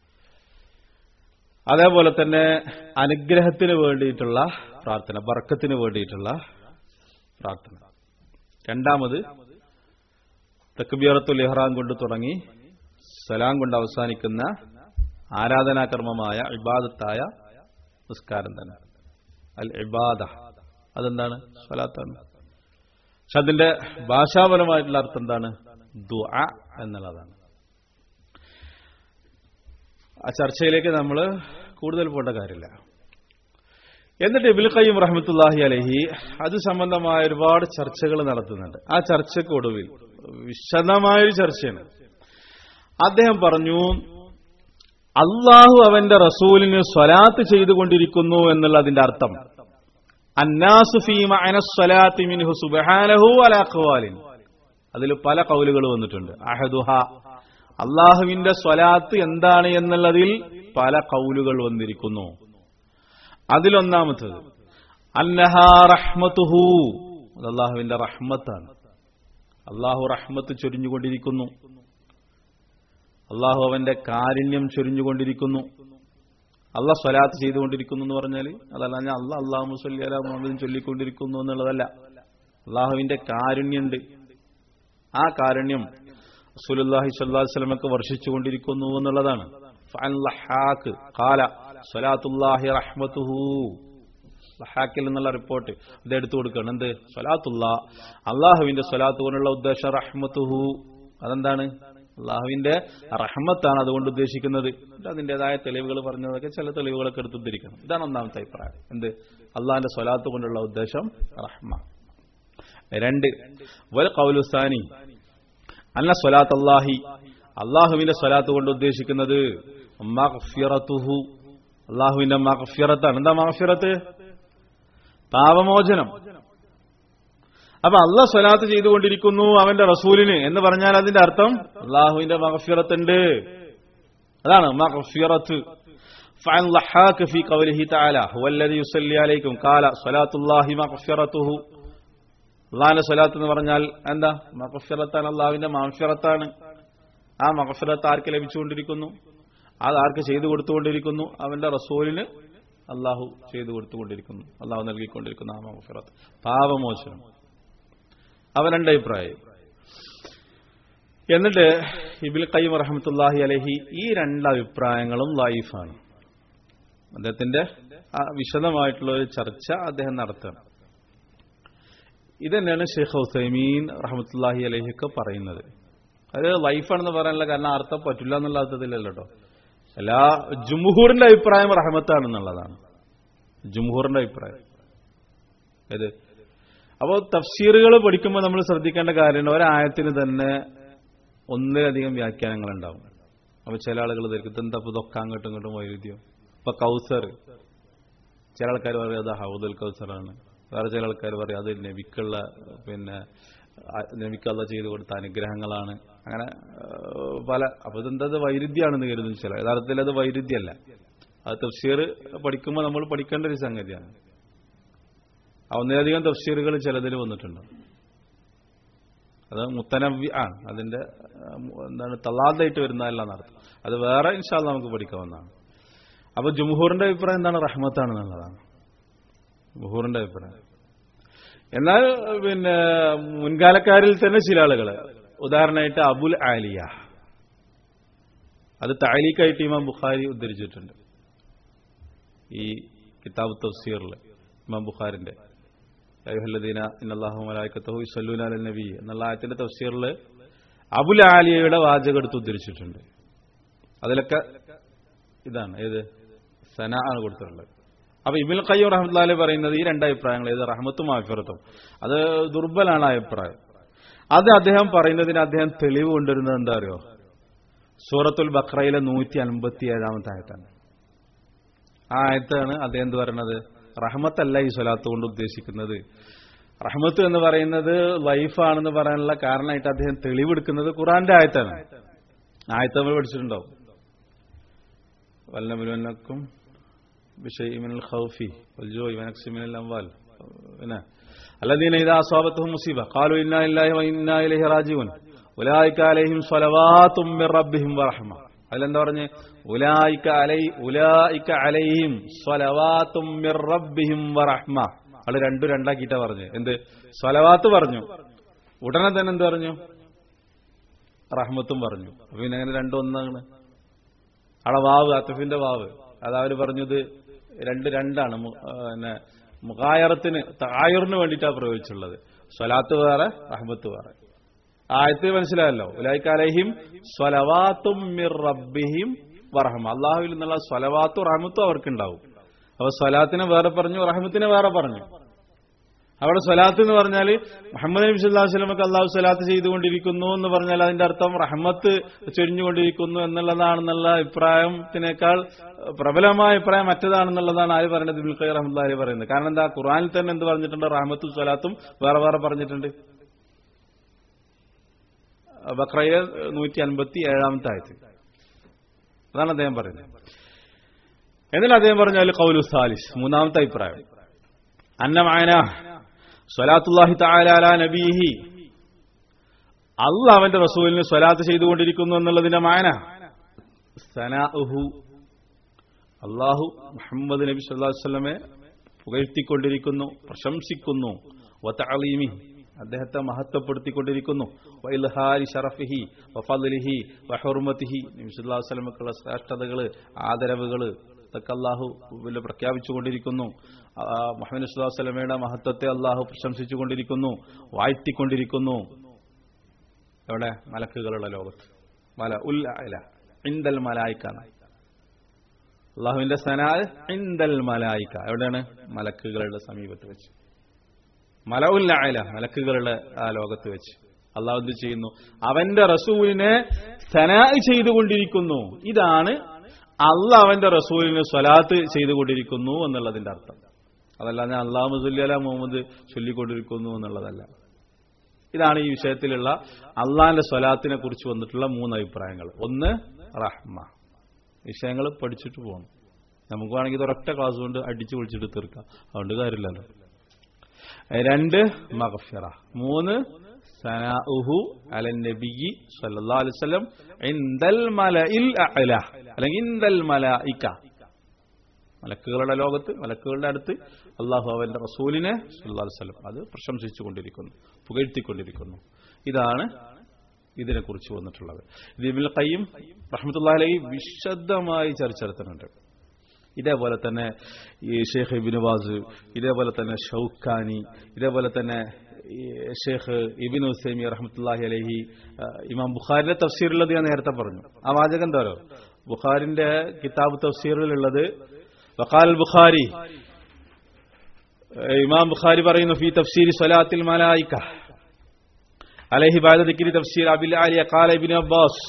അതേപോലെ തന്നെ അനുഗ്രഹത്തിന് വേണ്ടിയിട്ടുള്ള പ്രാർത്ഥന ബർക്കത്തിന് വേണ്ടിയിട്ടുള്ള പ്രാർത്ഥന രണ്ടാമത് തക്ബീറത്തുൽ ഇഹ്റാം കൊണ്ട് തുടങ്ങി സലാം കൊണ്ട് അവസാനിക്കുന്ന ആരാധനാകർമ്മമായ ഇബാദത്തായ നിസ്കാരം തന്നെ അൽ ഇബാദ അതെന്താണ് സ്വലാത്താണ് പക്ഷെ അതിന്റെ ഭാഷാപരമായിട്ടുള്ള അർത്ഥം എന്താണ് ദുആ എന്നുള്ളതാണ് ആ ചർച്ചയിലേക്ക് നമ്മൾ കൂടുതൽ പോകേണ്ട കാര്യമില്ല എന്നിട്ട് ഇബിൽ ഖയ്യം റഹ്മത്തുല്ലാഹി അലഹി അത് സംബന്ധമായ ഒരുപാട് ചർച്ചകൾ നടത്തുന്നുണ്ട് ആ ചർച്ചയ്ക്ക് ഒടുവിൽ വിശദമായൊരു ചർച്ചയാണ് അദ്ദേഹം പറഞ്ഞു അള്ളാഹു അവന്റെ റസൂലിന് സ്വലാത്ത് ചെയ്തുകൊണ്ടിരിക്കുന്നു എന്നുള്ള അതിന്റെ അർത്ഥം അന്നാസു ഫീമ അനസ്വലാത്തി മിൻഹു സുബ്ഹാനഹു അലാ ഖവാലിൻ അതിൽ പല കൗലുകൾ വന്നിട്ടുണ്ട് അഹദുഹ അള്ളാഹുവിന്റെ സ്വലാത്ത് എന്താണ് എന്നുള്ളതിൽ പല കൗലുകൾ വന്നിരിക്കുന്നു അതിലൊന്നാമത്തത് അന്നഹാ റഹ്മത്തുഹു അത് അള്ളാഹുവിന്റെ റഹ്മത്താണ് അള്ളാഹു റഹ്മത്ത് ചൊരിഞ്ഞുകൊണ്ടിരിക്കുന്നു അള്ളാഹു അവന്റെ കാരുണ്യം ചൊരിഞ്ഞുകൊണ്ടിരിക്കുന്നു അള്ള സ്വലാത്ത് ചെയ്തുകൊണ്ടിരിക്കുന്നു എന്ന് പറഞ്ഞാൽ അതല്ല ഞാൻ അല്ല അള്ളാഹു മുസ്ലി അല മുഹമ്മദും ചൊല്ലിക്കൊണ്ടിരിക്കുന്നു എന്നുള്ളതല്ല അള്ളാഹുവിന്റെ കാരുണ്യുണ്ട് ആ കാരുണ്യം സുലുല്ലാഹി സ്വല്ലാഹു സ്വലമക്ക് വർഷിച്ചുകൊണ്ടിരിക്കുന്നു എന്നുള്ളതാണ് ഫഅൻ ലഹാക്ക് ഖാല സ്വലാത്തുല്ലാഹി റഹ്മത്തുഹു ലഹാക്കിൽ എന്നുള്ള റിപ്പോർട്ട് ഇത് എടുത്തു കൊടുക്കണം എന്ത് സ്വലാത്തുള്ള അള്ളാഹുവിന്റെ സ്വലാത്ത് കൊണ്ടുള്ള ഉദ്ദേശം റഹ്മത്തുഹു അതെന്താണ് അള്ളാഹുവിന്റെ റഹ്മത്താണ് അതുകൊണ്ട് ഉദ്ദേശിക്കുന്നത് എന്നിട്ട് അതിന്റേതായ തെളിവുകൾ പറഞ്ഞതൊക്കെ ചില തെളിവുകളൊക്കെ എടുത്തുദ്ധരിക്കണം ഇതാണ് ഒന്നാമത്തെ അഭിപ്രായം എന്ത് അള്ളാഹിന്റെ സ്വലാത്ത് കൊണ്ടുള്ള ഉദ്ദേശം റഹ്മ രണ്ട് വൽ കൗലുസാനി അന്ന സ്വലാത്ത് അള്ളാഹി അള്ളാഹുവിന്റെ സ്വലാത്ത് കൊണ്ട് ഉദ്ദേശിക്കുന്നത് മഗ്ഫിറത്തുഹു അള്ളാഹുവിന്റെ മഗ്ഫിറത്താണ് എന്താ മഗ്ഫിറത്ത് പാപമോചനം അപ്പൊ അള്ള സ്വലാത്ത് ചെയ്തുകൊണ്ടിരിക്കുന്നു അവന്റെ റസൂലിന് എന്ന് പറഞ്ഞാൽ അതിന്റെ അർത്ഥം അള്ളാഹുവിന്റെ മഗ്ഫിറത്തുണ്ട് അതാണ് മഗ്ഫിറത്ത് فعن ضحاك في قوله تعالى هو الذي يصلي عليكم قال صلاة الله مغفرته അള്ളാഹിന്റെ സ്വലാത്ത് എന്ന് പറഞ്ഞാൽ എന്താ മകഫിറത്താണ് അള്ളാഹുവിന്റെ മാഫിറത്താണ് ആ മകഫിറത്ത് ആർക്ക് ലഭിച്ചുകൊണ്ടിരിക്കുന്നു അത് ആർക്ക് ചെയ്തു കൊടുത്തുകൊണ്ടിരിക്കുന്നു അവന്റെ റസൂലിന് അള്ളാഹു ചെയ്തു കൊടുത്തുകൊണ്ടിരിക്കുന്നു അള്ളാഹു നൽകിക്കൊണ്ടിരിക്കുന്നു ആ മകഫിറത്ത് പാപമോചനം അവ രണ്ട് അഭിപ്രായം എന്നിട്ട് ഇബിൽ കയ്യം റഹമത്തുല്ലാഹി അലഹി ഈ രണ്ട് അഭിപ്രായങ്ങളും ലൈഫാണ് അദ്ദേഹത്തിന്റെ ആ വിശദമായിട്ടുള്ള ഒരു ചർച്ച അദ്ദേഹം നടത്തണം ഇത് തന്നെയാണ് ഷെയ്ഖ് ഹുസൈമീൻ റഹമത്തുല്ലാഹി അലഹിക്ക് പറയുന്നത് അത് ലൈഫാണെന്ന് പറയാനുള്ള കാരണം അർത്ഥം പറ്റില്ല എന്നുള്ള അർത്ഥത്തിലല്ല കേട്ടോ എല്ലാ ജുംഹൂറിന്റെ അഭിപ്രായം റഹമത്താണെന്നുള്ളതാണ് ജുംഹൂറിന്റെ അഭിപ്രായം ഏത് അപ്പോൾ തഫ്സീറുകൾ പഠിക്കുമ്പോൾ നമ്മൾ ശ്രദ്ധിക്കേണ്ട കാര്യമുണ്ട് ഒരായത്തിന് തന്നെ ഒന്നിലധികം വ്യാഖ്യാനങ്ങൾ ഉണ്ടാവും അപ്പൊ ചില ആളുകൾ ധരിക്കും എന്താ ഇപ്പൊ ഇതൊക്കെ അങ്ങോട്ടും ഇങ്ങോട്ടും വൈരുദ്ധ്യം ഇപ്പൊ കൗസർ ചില ആൾക്കാർ പറയും അത് ഹൗദുൽ കൗസറാണ് വേറെ ചില ആൾക്കാർ പറയും അത് നബിക്കുള്ള പിന്നെ നബിക്കല്ല ചെയ്തു കൊടുത്ത അനുഗ്രഹങ്ങളാണ് അങ്ങനെ പല അപ്പൊ ഇതെന്തത് വൈരുദ്ധ്യമാണെന്ന് കരുതുന്നു ചില യഥാർത്ഥത്തിൽ അത് വൈരുദ്ധ്യമല്ല അത് തഫ്സീർ പഠിക്കുമ്പോൾ നമ്മൾ പഠിക്കേണ്ട ഒരു സംഗതിയാണ് ഒന്നിലധികം തഫ്സീറുകൾ ചിലതിൽ വന്നിട്ടുണ്ട് അത് മുത്തനവ്യ ആണ് അതിന്റെ എന്താണ് തലാദായിട്ട് വരുന്നതല്ല എന്നർത്ഥം അത് വേറെ ഇൻഷാല് നമുക്ക് പഠിക്കാവുന്നതാണ് അപ്പൊ ജുംഹൂറിന്റെ അഭിപ്രായം എന്താണ് റഹ്മത്താണെന്നുള്ളതാണ് ജുംഹൂറിന്റെ അഭിപ്രായം എന്നാൽ പിന്നെ മുൻകാലക്കാരിൽ തന്നെ ചില ആളുകൾ ഉദാഹരണമായിട്ട് അബുൽ ആലിയ അത് താലീക്കായിട്ട് ഇമാം ബുഖാരി ഉദ്ധരിച്ചിട്ടുണ്ട് ഈ കിതാബ് തഫ്സീറിൽ ഇമാം ബുഖാരിന്റെ അയ്യുഹല്ലദീന ഇന്നല്ലാഹു മലായിക്കത്തഹു യുസല്ലൂന അലൻ നബി എന്നുള്ള ആയത്തിന്റെ തഫ്സീറിൽ അബുൽ ആലിയയുടെ വാചകം എടുത്ത് ഉദ്ധരിച്ചിട്ടുണ്ട് അതിലൊക്കെ ഇതാണ് ഏത് സന ആണ് കൊടുത്തിട്ടുള്ളത് അപ്പൊ ഇബിൽ ഖയ്യൂം റഹ്മത്തുള്ളാഹി പറയുന്നത് ഈ രണ്ട് അഭിപ്രായങ്ങൾ ഏത് റഹ്മത്തും മാഫിറത്തും അത് ദുർബലാണ് ആ അഭിപ്രായം അത് അദ്ദേഹം പറയുന്നതിന് അദ്ദേഹം തെളിവ് കൊണ്ടുവരുന്നത് എന്താ അറിയോ സൂറത്തുൽ ബക്രയിലെ നൂറ്റി അൻപത്തി ഏഴാമത്തെ ആയത്താണ് ആ ആയത്താണ് അദ്ദേഹം എന്ത് പറയുന്നത് റഹ്മത്തല്ല ഈ സ്വലാത്ത് കൊണ്ട് ഉദ്ദേശിക്കുന്നത് റഹ്മത്ത് എന്ന് പറയുന്നത് ലൈഫാണെന്ന് പറയാനുള്ള കാരണമായിട്ട് അദ്ദേഹം തെളിവെടുക്കുന്നത് ഖുറാന്റെ ആയത്താണ് ആയത്ത് നമ്മൾ പഠിച്ചിട്ടുണ്ടാവും വല്ലമിലക്കും ബിഷൈമിനൽ ഖൗഫി വൽജോയി വനക്സിമിനൽ അംവാൽ പിന്നെ الذين إذا أصابتهم مصيبة قالوا إنا لله وإنا إليه راجعون أولئك عليهم صلوات من ربهم ورحمة അതിലെന്താ പറഞ്ഞ് ഉലായിക്ക അലൈ ഉലായിക്ക അലൈഹിം സ്വലവാത്തും മിർ റബ്ബിഹിം വറഹ്മ അത് രണ്ടു രണ്ടാക്കിയിട്ടാ പറഞ്ഞു എന്ത് സ്വലവാത്ത് പറഞ്ഞു ഉടനെ തന്നെ എന്ത് പറഞ്ഞു റഹ്മത്തും പറഞ്ഞു അപ്പൊ പിന്നെ അങ്ങനെ രണ്ടും ഒന്നാണ് അവിടെ വാവ് അത്തഫിന്റെ വാവ് അത് അവര് പറഞ്ഞത് രണ്ട് രണ്ടാണ് മു- ആ, പിന്നെ മുഖായറത്തിന് തായറിന് വേണ്ടിയിട്ടാണ് പ്രയോഗിച്ചുള്ളത് സ്വലാത്ത് വേറെ റഹ്മത്ത് വേറെ ആയത്ത് മനസ്സിലായല്ലോ ഉലായിക്ക അലൈഹിം സ്വലവാത്തും മിർ റബ്ബിഹിം വറഹമ അള്ളാഹുവിൽ നിന്നുള്ള സ്വലവാത്തും റഹമത്തും അവർക്കുണ്ടാവും അപ്പൊ സ്വലാത്തിനെ വേറെ പറഞ്ഞു റഹമത്തിനെ വേറെ പറഞ്ഞു അവിടെ സ്വലാത്ത് എന്ന് പറഞ്ഞാൽ മുഹമ്മദ് നബി സല്ലല്ലാഹു അലൈഹി വസല്ലമക്ക് അള്ളാഹു സ്വലാത്ത് ചെയ്തുകൊണ്ടിരിക്കുന്നു എന്ന് പറഞ്ഞാൽ അതിന്റെ അർത്ഥം റഹ്മത്ത് ചൊരിഞ്ഞുകൊണ്ടിരിക്കുന്നു എന്നുള്ളതാണെന്നുള്ള അഭിപ്രായത്തിനേക്കാൾ പ്രബലമായ അഭിപ്രായം മറ്റതാണെന്നുള്ളതാണ് ആര് പറയുന്നത് ഇബ്നുൽ ഖയ്യിം റഹ്മത്തുള്ളാഹി പറയുന്നത് കാരണം എന്താ ഖുർആനിൽ തന്നെ എന്ത് പറഞ്ഞിട്ടുണ്ട് റഹ്മത്തും സ്വലാത്തും വേറെ വേറെ പറഞ്ഞിട്ടുണ്ട് ബക്രയിലെ നൂറ്റി അൻപത്തി ഏഴാമത്തെ ആയത്ത് അതാണ് അദ്ദേഹം പറയുന്നത് എന്നിട്ട് അദ്ദേഹം പറഞ്ഞാൽ കൗലു സാലിസ് മൂന്നാമത്തെ അഭിപ്രായം അന്നമായന സ്വലാത്തുല്ലാഹി തആല അലാ നബീഹി അള്ളാഹ് അവന്റെ റസൂലിന് സ്വലാത്ത് ചെയ്തുകൊണ്ടിരിക്കുന്നു എന്നുള്ളതിന്റെ മായന സനാഉഹു അള്ളാഹു മുഹമ്മദ് നബി സല്ലല്ലാഹു അലൈഹി വസല്ലമയെ പുകഴ്ത്തിക്കൊണ്ടിരിക്കുന്നു പ്രശംസിക്കുന്നു വതഅലീമി അദ്ദേഹത്തെ മഹത്വപ്പെടുത്തിക്കൊണ്ടിരിക്കുന്നു വൈൽഹാരി ഷറഫിഹി വഫദ്ലിഹി വഹുർമത്തിഹി നബി സല്ലല്ലാഹു അലൈഹി വസല്ലമക്കുള്ള ശ്രേഷ്ഠതകൾ ആദരവുകൾ ഇതൊക്കെ അള്ളാഹു വലിയ പ്രഖ്യാപിച്ചുകൊണ്ടിരിക്കുന്നു ആ, മുഹമ്മദ് നബി സല്ലല്ലാഹു അലൈഹി വസല്ലമയുടെ മഹത്വത്തെ അള്ളാഹു പ്രശംസിച്ചുകൊണ്ടിരിക്കുന്നു വാഴ്ത്തിക്കൊണ്ടിരിക്കുന്നു എവിടെ മലക്കുകളുടെ ലോകത്ത് മല ഉൽ അല ഇന്തൽ മലായിക്കാണ് അള്ളാഹുവിന്റെ സനാൽ ഇന്തൽ മലായിക്ക എവിടെയാണ് മലക്കുകളുടെ സമീപത്ത് വെച്ച് മല ഉൽ അല മലക്കുകളുടെ ആ ലോകത്ത് വെച്ച് അള്ളാഹു എന്ത് ചെയ്യുന്നു അവന്റെ റസൂലിനെ സനാ ചെയ്തുകൊണ്ടിരിക്കുന്നു ഇതാണ് അള്ളാഹ് അവന്റെ റസൂലിന് സ്വലാത്ത് ചെയ്തുകൊണ്ടിരിക്കുന്നു എന്നുള്ളതിന്റെ അർത്ഥം അതല്ലാതെ അള്ളാഹു മുസല്ലി അല മുഹമ്മദ് ചൊല്ലിക്കൊണ്ടിരിക്കുന്നു എന്നുള്ളതല്ല ഇതാണ് ഈ വിഷയത്തിലുള്ള അള്ളാഹിന്റെ സ്വലാത്തിനെ കുറിച്ച് വന്നിട്ടുള്ള മൂന്ന് അഭിപ്രായങ്ങൾ ഒന്ന് റഹ്മ വിഷയങ്ങൾ പഠിച്ചിട്ട് പോകണം നമുക്ക് വേണമെങ്കിൽ ഇത് ഒരൊറ്റ ക്ലാസ് കൊണ്ട് അടിച്ചു പൊളിച്ചിട്ട് തീർക്കാം അതുകൊണ്ട് കാര്യമില്ലല്ലോ രണ്ട് മഗഫിറ മൂന്ന് സനാഉഹു അലൻ നബിയി സല്ലല്ലാഹു അലൈഹി വസല്ലം ഇൻദൽ മലഇൽ അഅല അല്ലെങ്കിൽ ഇൻദൽ മലായിക മലക്കുകളുടെ ലോകത്ത് മലക്കുകളുടെ അടുത്ത് അള്ളാഹു അവന്റെ റസൂലിനെ സല്ലല്ലാഹു അലൈഹി വസല്ലം അത് പ്രശംസിച്ചുകൊണ്ടിരിക്കുന്നു പുകഴ്ത്തിക്കൊണ്ടിരിക്കുന്നു ഇതാണ് ഇതിനെക്കുറിച്ച് വന്നിട്ടുള്ളത് ഇത് ഇബ്നുൽ ഖയ്യിം റഹ്മത്തുള്ളാഹി അലൈഹി വിശദമായി ചർച്ച നടത്തുന്നുണ്ട് ഇതേപോലെ തന്നെ ഈ ഷെയ്ഖ് ഇബിന് വാസ് ഇതേപോലെ തന്നെ ഷൗക്കാനി ഇതേപോലെ തന്നെ ഈ ഷെയ്ഖ് ഇബിൻ ഹുസൈമി റഹ്മത്തുല്ലാഹി അലഹി ഇമാം ബുഖാരിന്റെ തഫ്സീറുള്ളത് ഞാൻ നേരത്തെ പറഞ്ഞു ആ വാചകം എന്താ പറയുക ബുഖാരിന്റെ കിതാബ് തഫ്സീറിലുള്ളത് വഖാൽ ബുഖാരി ഇമാം ബുഖാരി പറയുന്നു ഫി തഫ്സീരി സ്വലാത്തിൽ മലായിക്ക അലഹി ബാദ ദിക്രി തഫ്സീർ അബിൽ ആലിയ ഖാല ഇബ്നു അബ്ബാസ്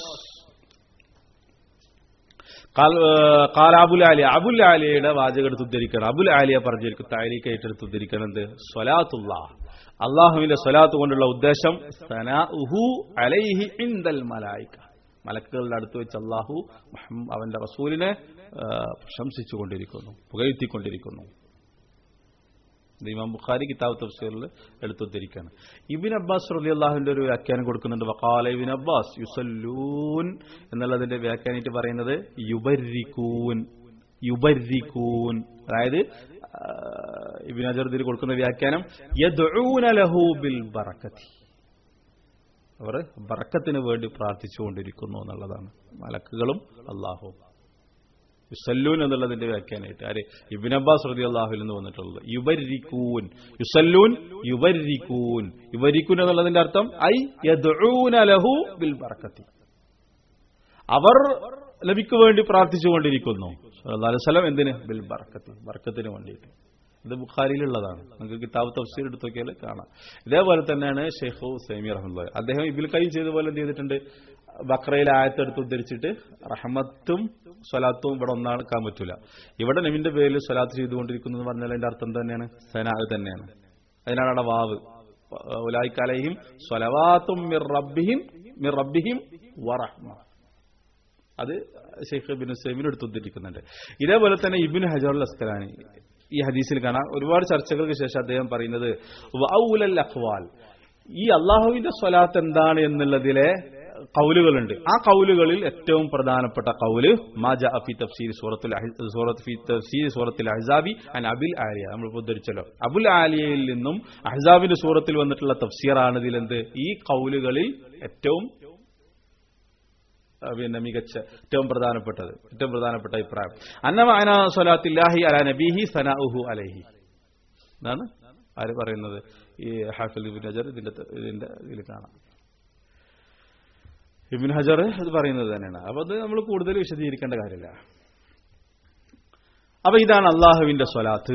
കാല അബുൽ ആലിയ അബുൽ ആലിയയുടെ വാചകം എടുത്ത് ഉദ്ധരിക്കണം അബുൽ ആലിയ പറഞ്ഞിരിക്കും താരിക്ക് ഏറ്റെടുത്ത് ഉദ്ധരിക്കണത് സ്വലാത്തുള്ള അള്ളാഹുവിന്റെ സ്വലാത്ത് കൊണ്ടുള്ള ഉദ്ദേശം സനാഉഹു അലൈഹി ഇൻദൽ മലായിക്ക മലക്കുകളുടെ അടുത്ത് വെച്ച് അള്ളാഹു മുഹമ്മ- അവന്റെ റസൂലിനെ ആ, പ്രശംസിച്ചുകൊണ്ടിരിക്കുന്നു പുകഴ്ത്തിക്കൊണ്ടിരിക്കുന്നു ഇത് ഇമാം ബുഖാരി കിതാബ് തഫ്സീറിൽ എടുത്തുദ്ധരിക്കുകയാണ് ഇബിൻ അബ്ബാസ് റലി അള്ളാഹുവിന്റെ ഒരു വ്യാഖ്യാനം കൊടുക്കുന്നുണ്ട് വക്കാല ഇബിൻ അബ്ബാസ് യുസല്ലൂൻ എന്നുള്ളതിന്റെ വ്യാഖ്യാനിട്ട് പറയുന്നത് യുബരിക്കൂൻ യുബരിക്കൂൻ അതായത് ആ, ഇബിൻ അജർ ഇതിൽ കൊടുക്കുന്ന വ്യാഖ്യാനം യദ്ഊന ലഹു ബിൽ ബറക്കത്തി അവർ ബറക്കത്തിന് വേണ്ടി പ്രാർത്ഥിച്ചുകൊണ്ടിരിക്കുന്നു എന്നുള്ളതാണ് മലക്കുകളും അള്ളാഹുവും യുസല്ലൂൻ എന്നുള്ളതിന്റെ വ്യാഖ്യാനമായിട്ട് ആര് ഇബിൻ അബ്ബാസ് റതി അള്ളാഹുൽ നിന്ന് വന്നിട്ടുള്ളത് യുവരിക്കൂൻ യുസല്ലൂൻ യുവരിക്കൂൻ യുവരിക്കൂൻ എന്നുള്ളതിന്റെ അർത്ഥം ഐ യദ്ഊന ലഹു ബിൽ ബറക്കത്തി അവർ നബിക്ക് വേണ്ടി പ്രാർത്ഥിച്ചുകൊണ്ടിരിക്കുന്നു സല്ലല്ലാഹു അലൈഹി വസല്ലം എന്തിന് ബിൽ ബർക്കത്ത് ബർക്കത്തിന് വേണ്ടിയിട്ട് ഇത് ബുഖാരിയിലുള്ളതാണ് നമുക്ക് കിതാബ് തഫ്സീർ എടുത്ത് നോക്കിയാൽ കാണാം ഇതേപോലെ തന്നെയാണ് ഷെയ്ഖു സൈമി റഹ്മുള്ള അദ്ദേഹം ഇതിൽ കൈ ചെയ്ത പോലെ എന്ത് ചെയ്തിട്ടുണ്ട് ബക്രയിലെ ആയത്തെടുത്ത് ഉദ്ധരിച്ചിട്ട് റഹ്മത്തും സ്വലാത്തും ഇവിടെ ഒന്നാക്കാൻ പറ്റൂല ഇവിടെ നബിന്റെ പേരിൽ സ്വലാത്ത് ചെയ്തുകൊണ്ടിരിക്കുന്നു എന്ന് പറഞ്ഞാൽ അതിന്റെ അർത്ഥം തന്നെയാണ് സനാ തന്നെയാണ് അതിനാണ് അവിടെ വാവ് ഉലായിക്കാലയും സ്വലവാത്തും മിർ റബ്ബിഹിം മിർ റബ്ബിഹിം വറഹ്മ അത് ഷെയ്ഖ് ബിൻ സൈമിൻ എടുത്തുദ്ധരിക്കുന്നുണ്ട് ഇതേപോലെ തന്നെ ഇബിൻ ഹജറുൽ അസ്കലാനി ഈ ഹദീസിൽ കാണാം ഒരുപാട് ചർച്ചകൾക്ക് ശേഷം അദ്ദേഹം പറയുന്നത് വൗലൽ അഖ്വാൽ ഈ അള്ളാഹുവിന്റെ സ്വലാത്ത് എന്താണ് എന്നുള്ളതിലെ കൗലുകളുണ്ട് ആ കൗലുകളിൽ ഏറ്റവും പ്രധാനപ്പെട്ട കൗല് മാജ ഫി തഫ്സീർ സൂറത്തുൽ അഹ്- സൂറത്ത് ഫി തഫ്സീർ സൂറത്തുൽ അഹ്സാബി അൻ അബുൽ ആലിയ നമ്മൾ ഉദ്ധരിച്ചല്ലോ അബുൽ ആലിയയിൽ നിന്നും അഹ്സാബിന്റെ സൂറത്തിൽ വന്നിട്ടുള്ള തഫ്സീറാണ് ഇതിലെന്ത് ഈ കൗലുകളിൽ ഏറ്റവും ആ, പിന്നെ മികച്ച ഏറ്റവും പ്രധാനപ്പെട്ടത് ഏറ്റവും പ്രധാനപ്പെട്ട അഭിപ്രായം അന്നമാന സ്വലാത്തില്ലാഹി അല നബീഹി സനാഉഹു അലൈഹി എന്നാണ് ആര് പറയുന്നത് ഈ ഹാഫിൽ ഇബിൻ ഹജർ ഇതിന്റെ ഇതിന്റെ ഇതിൽ കാണാം ഇബിൻ ഹജർ ഇത് പറയുന്നത് തന്നെയാണ് അപ്പൊ അത് നമ്മൾ കൂടുതൽ വിശദീകരിക്കേണ്ട കാര്യമില്ല അപ്പൊ ഇതാണ് അള്ളാഹുവിന്റെ സ്വലാത്ത്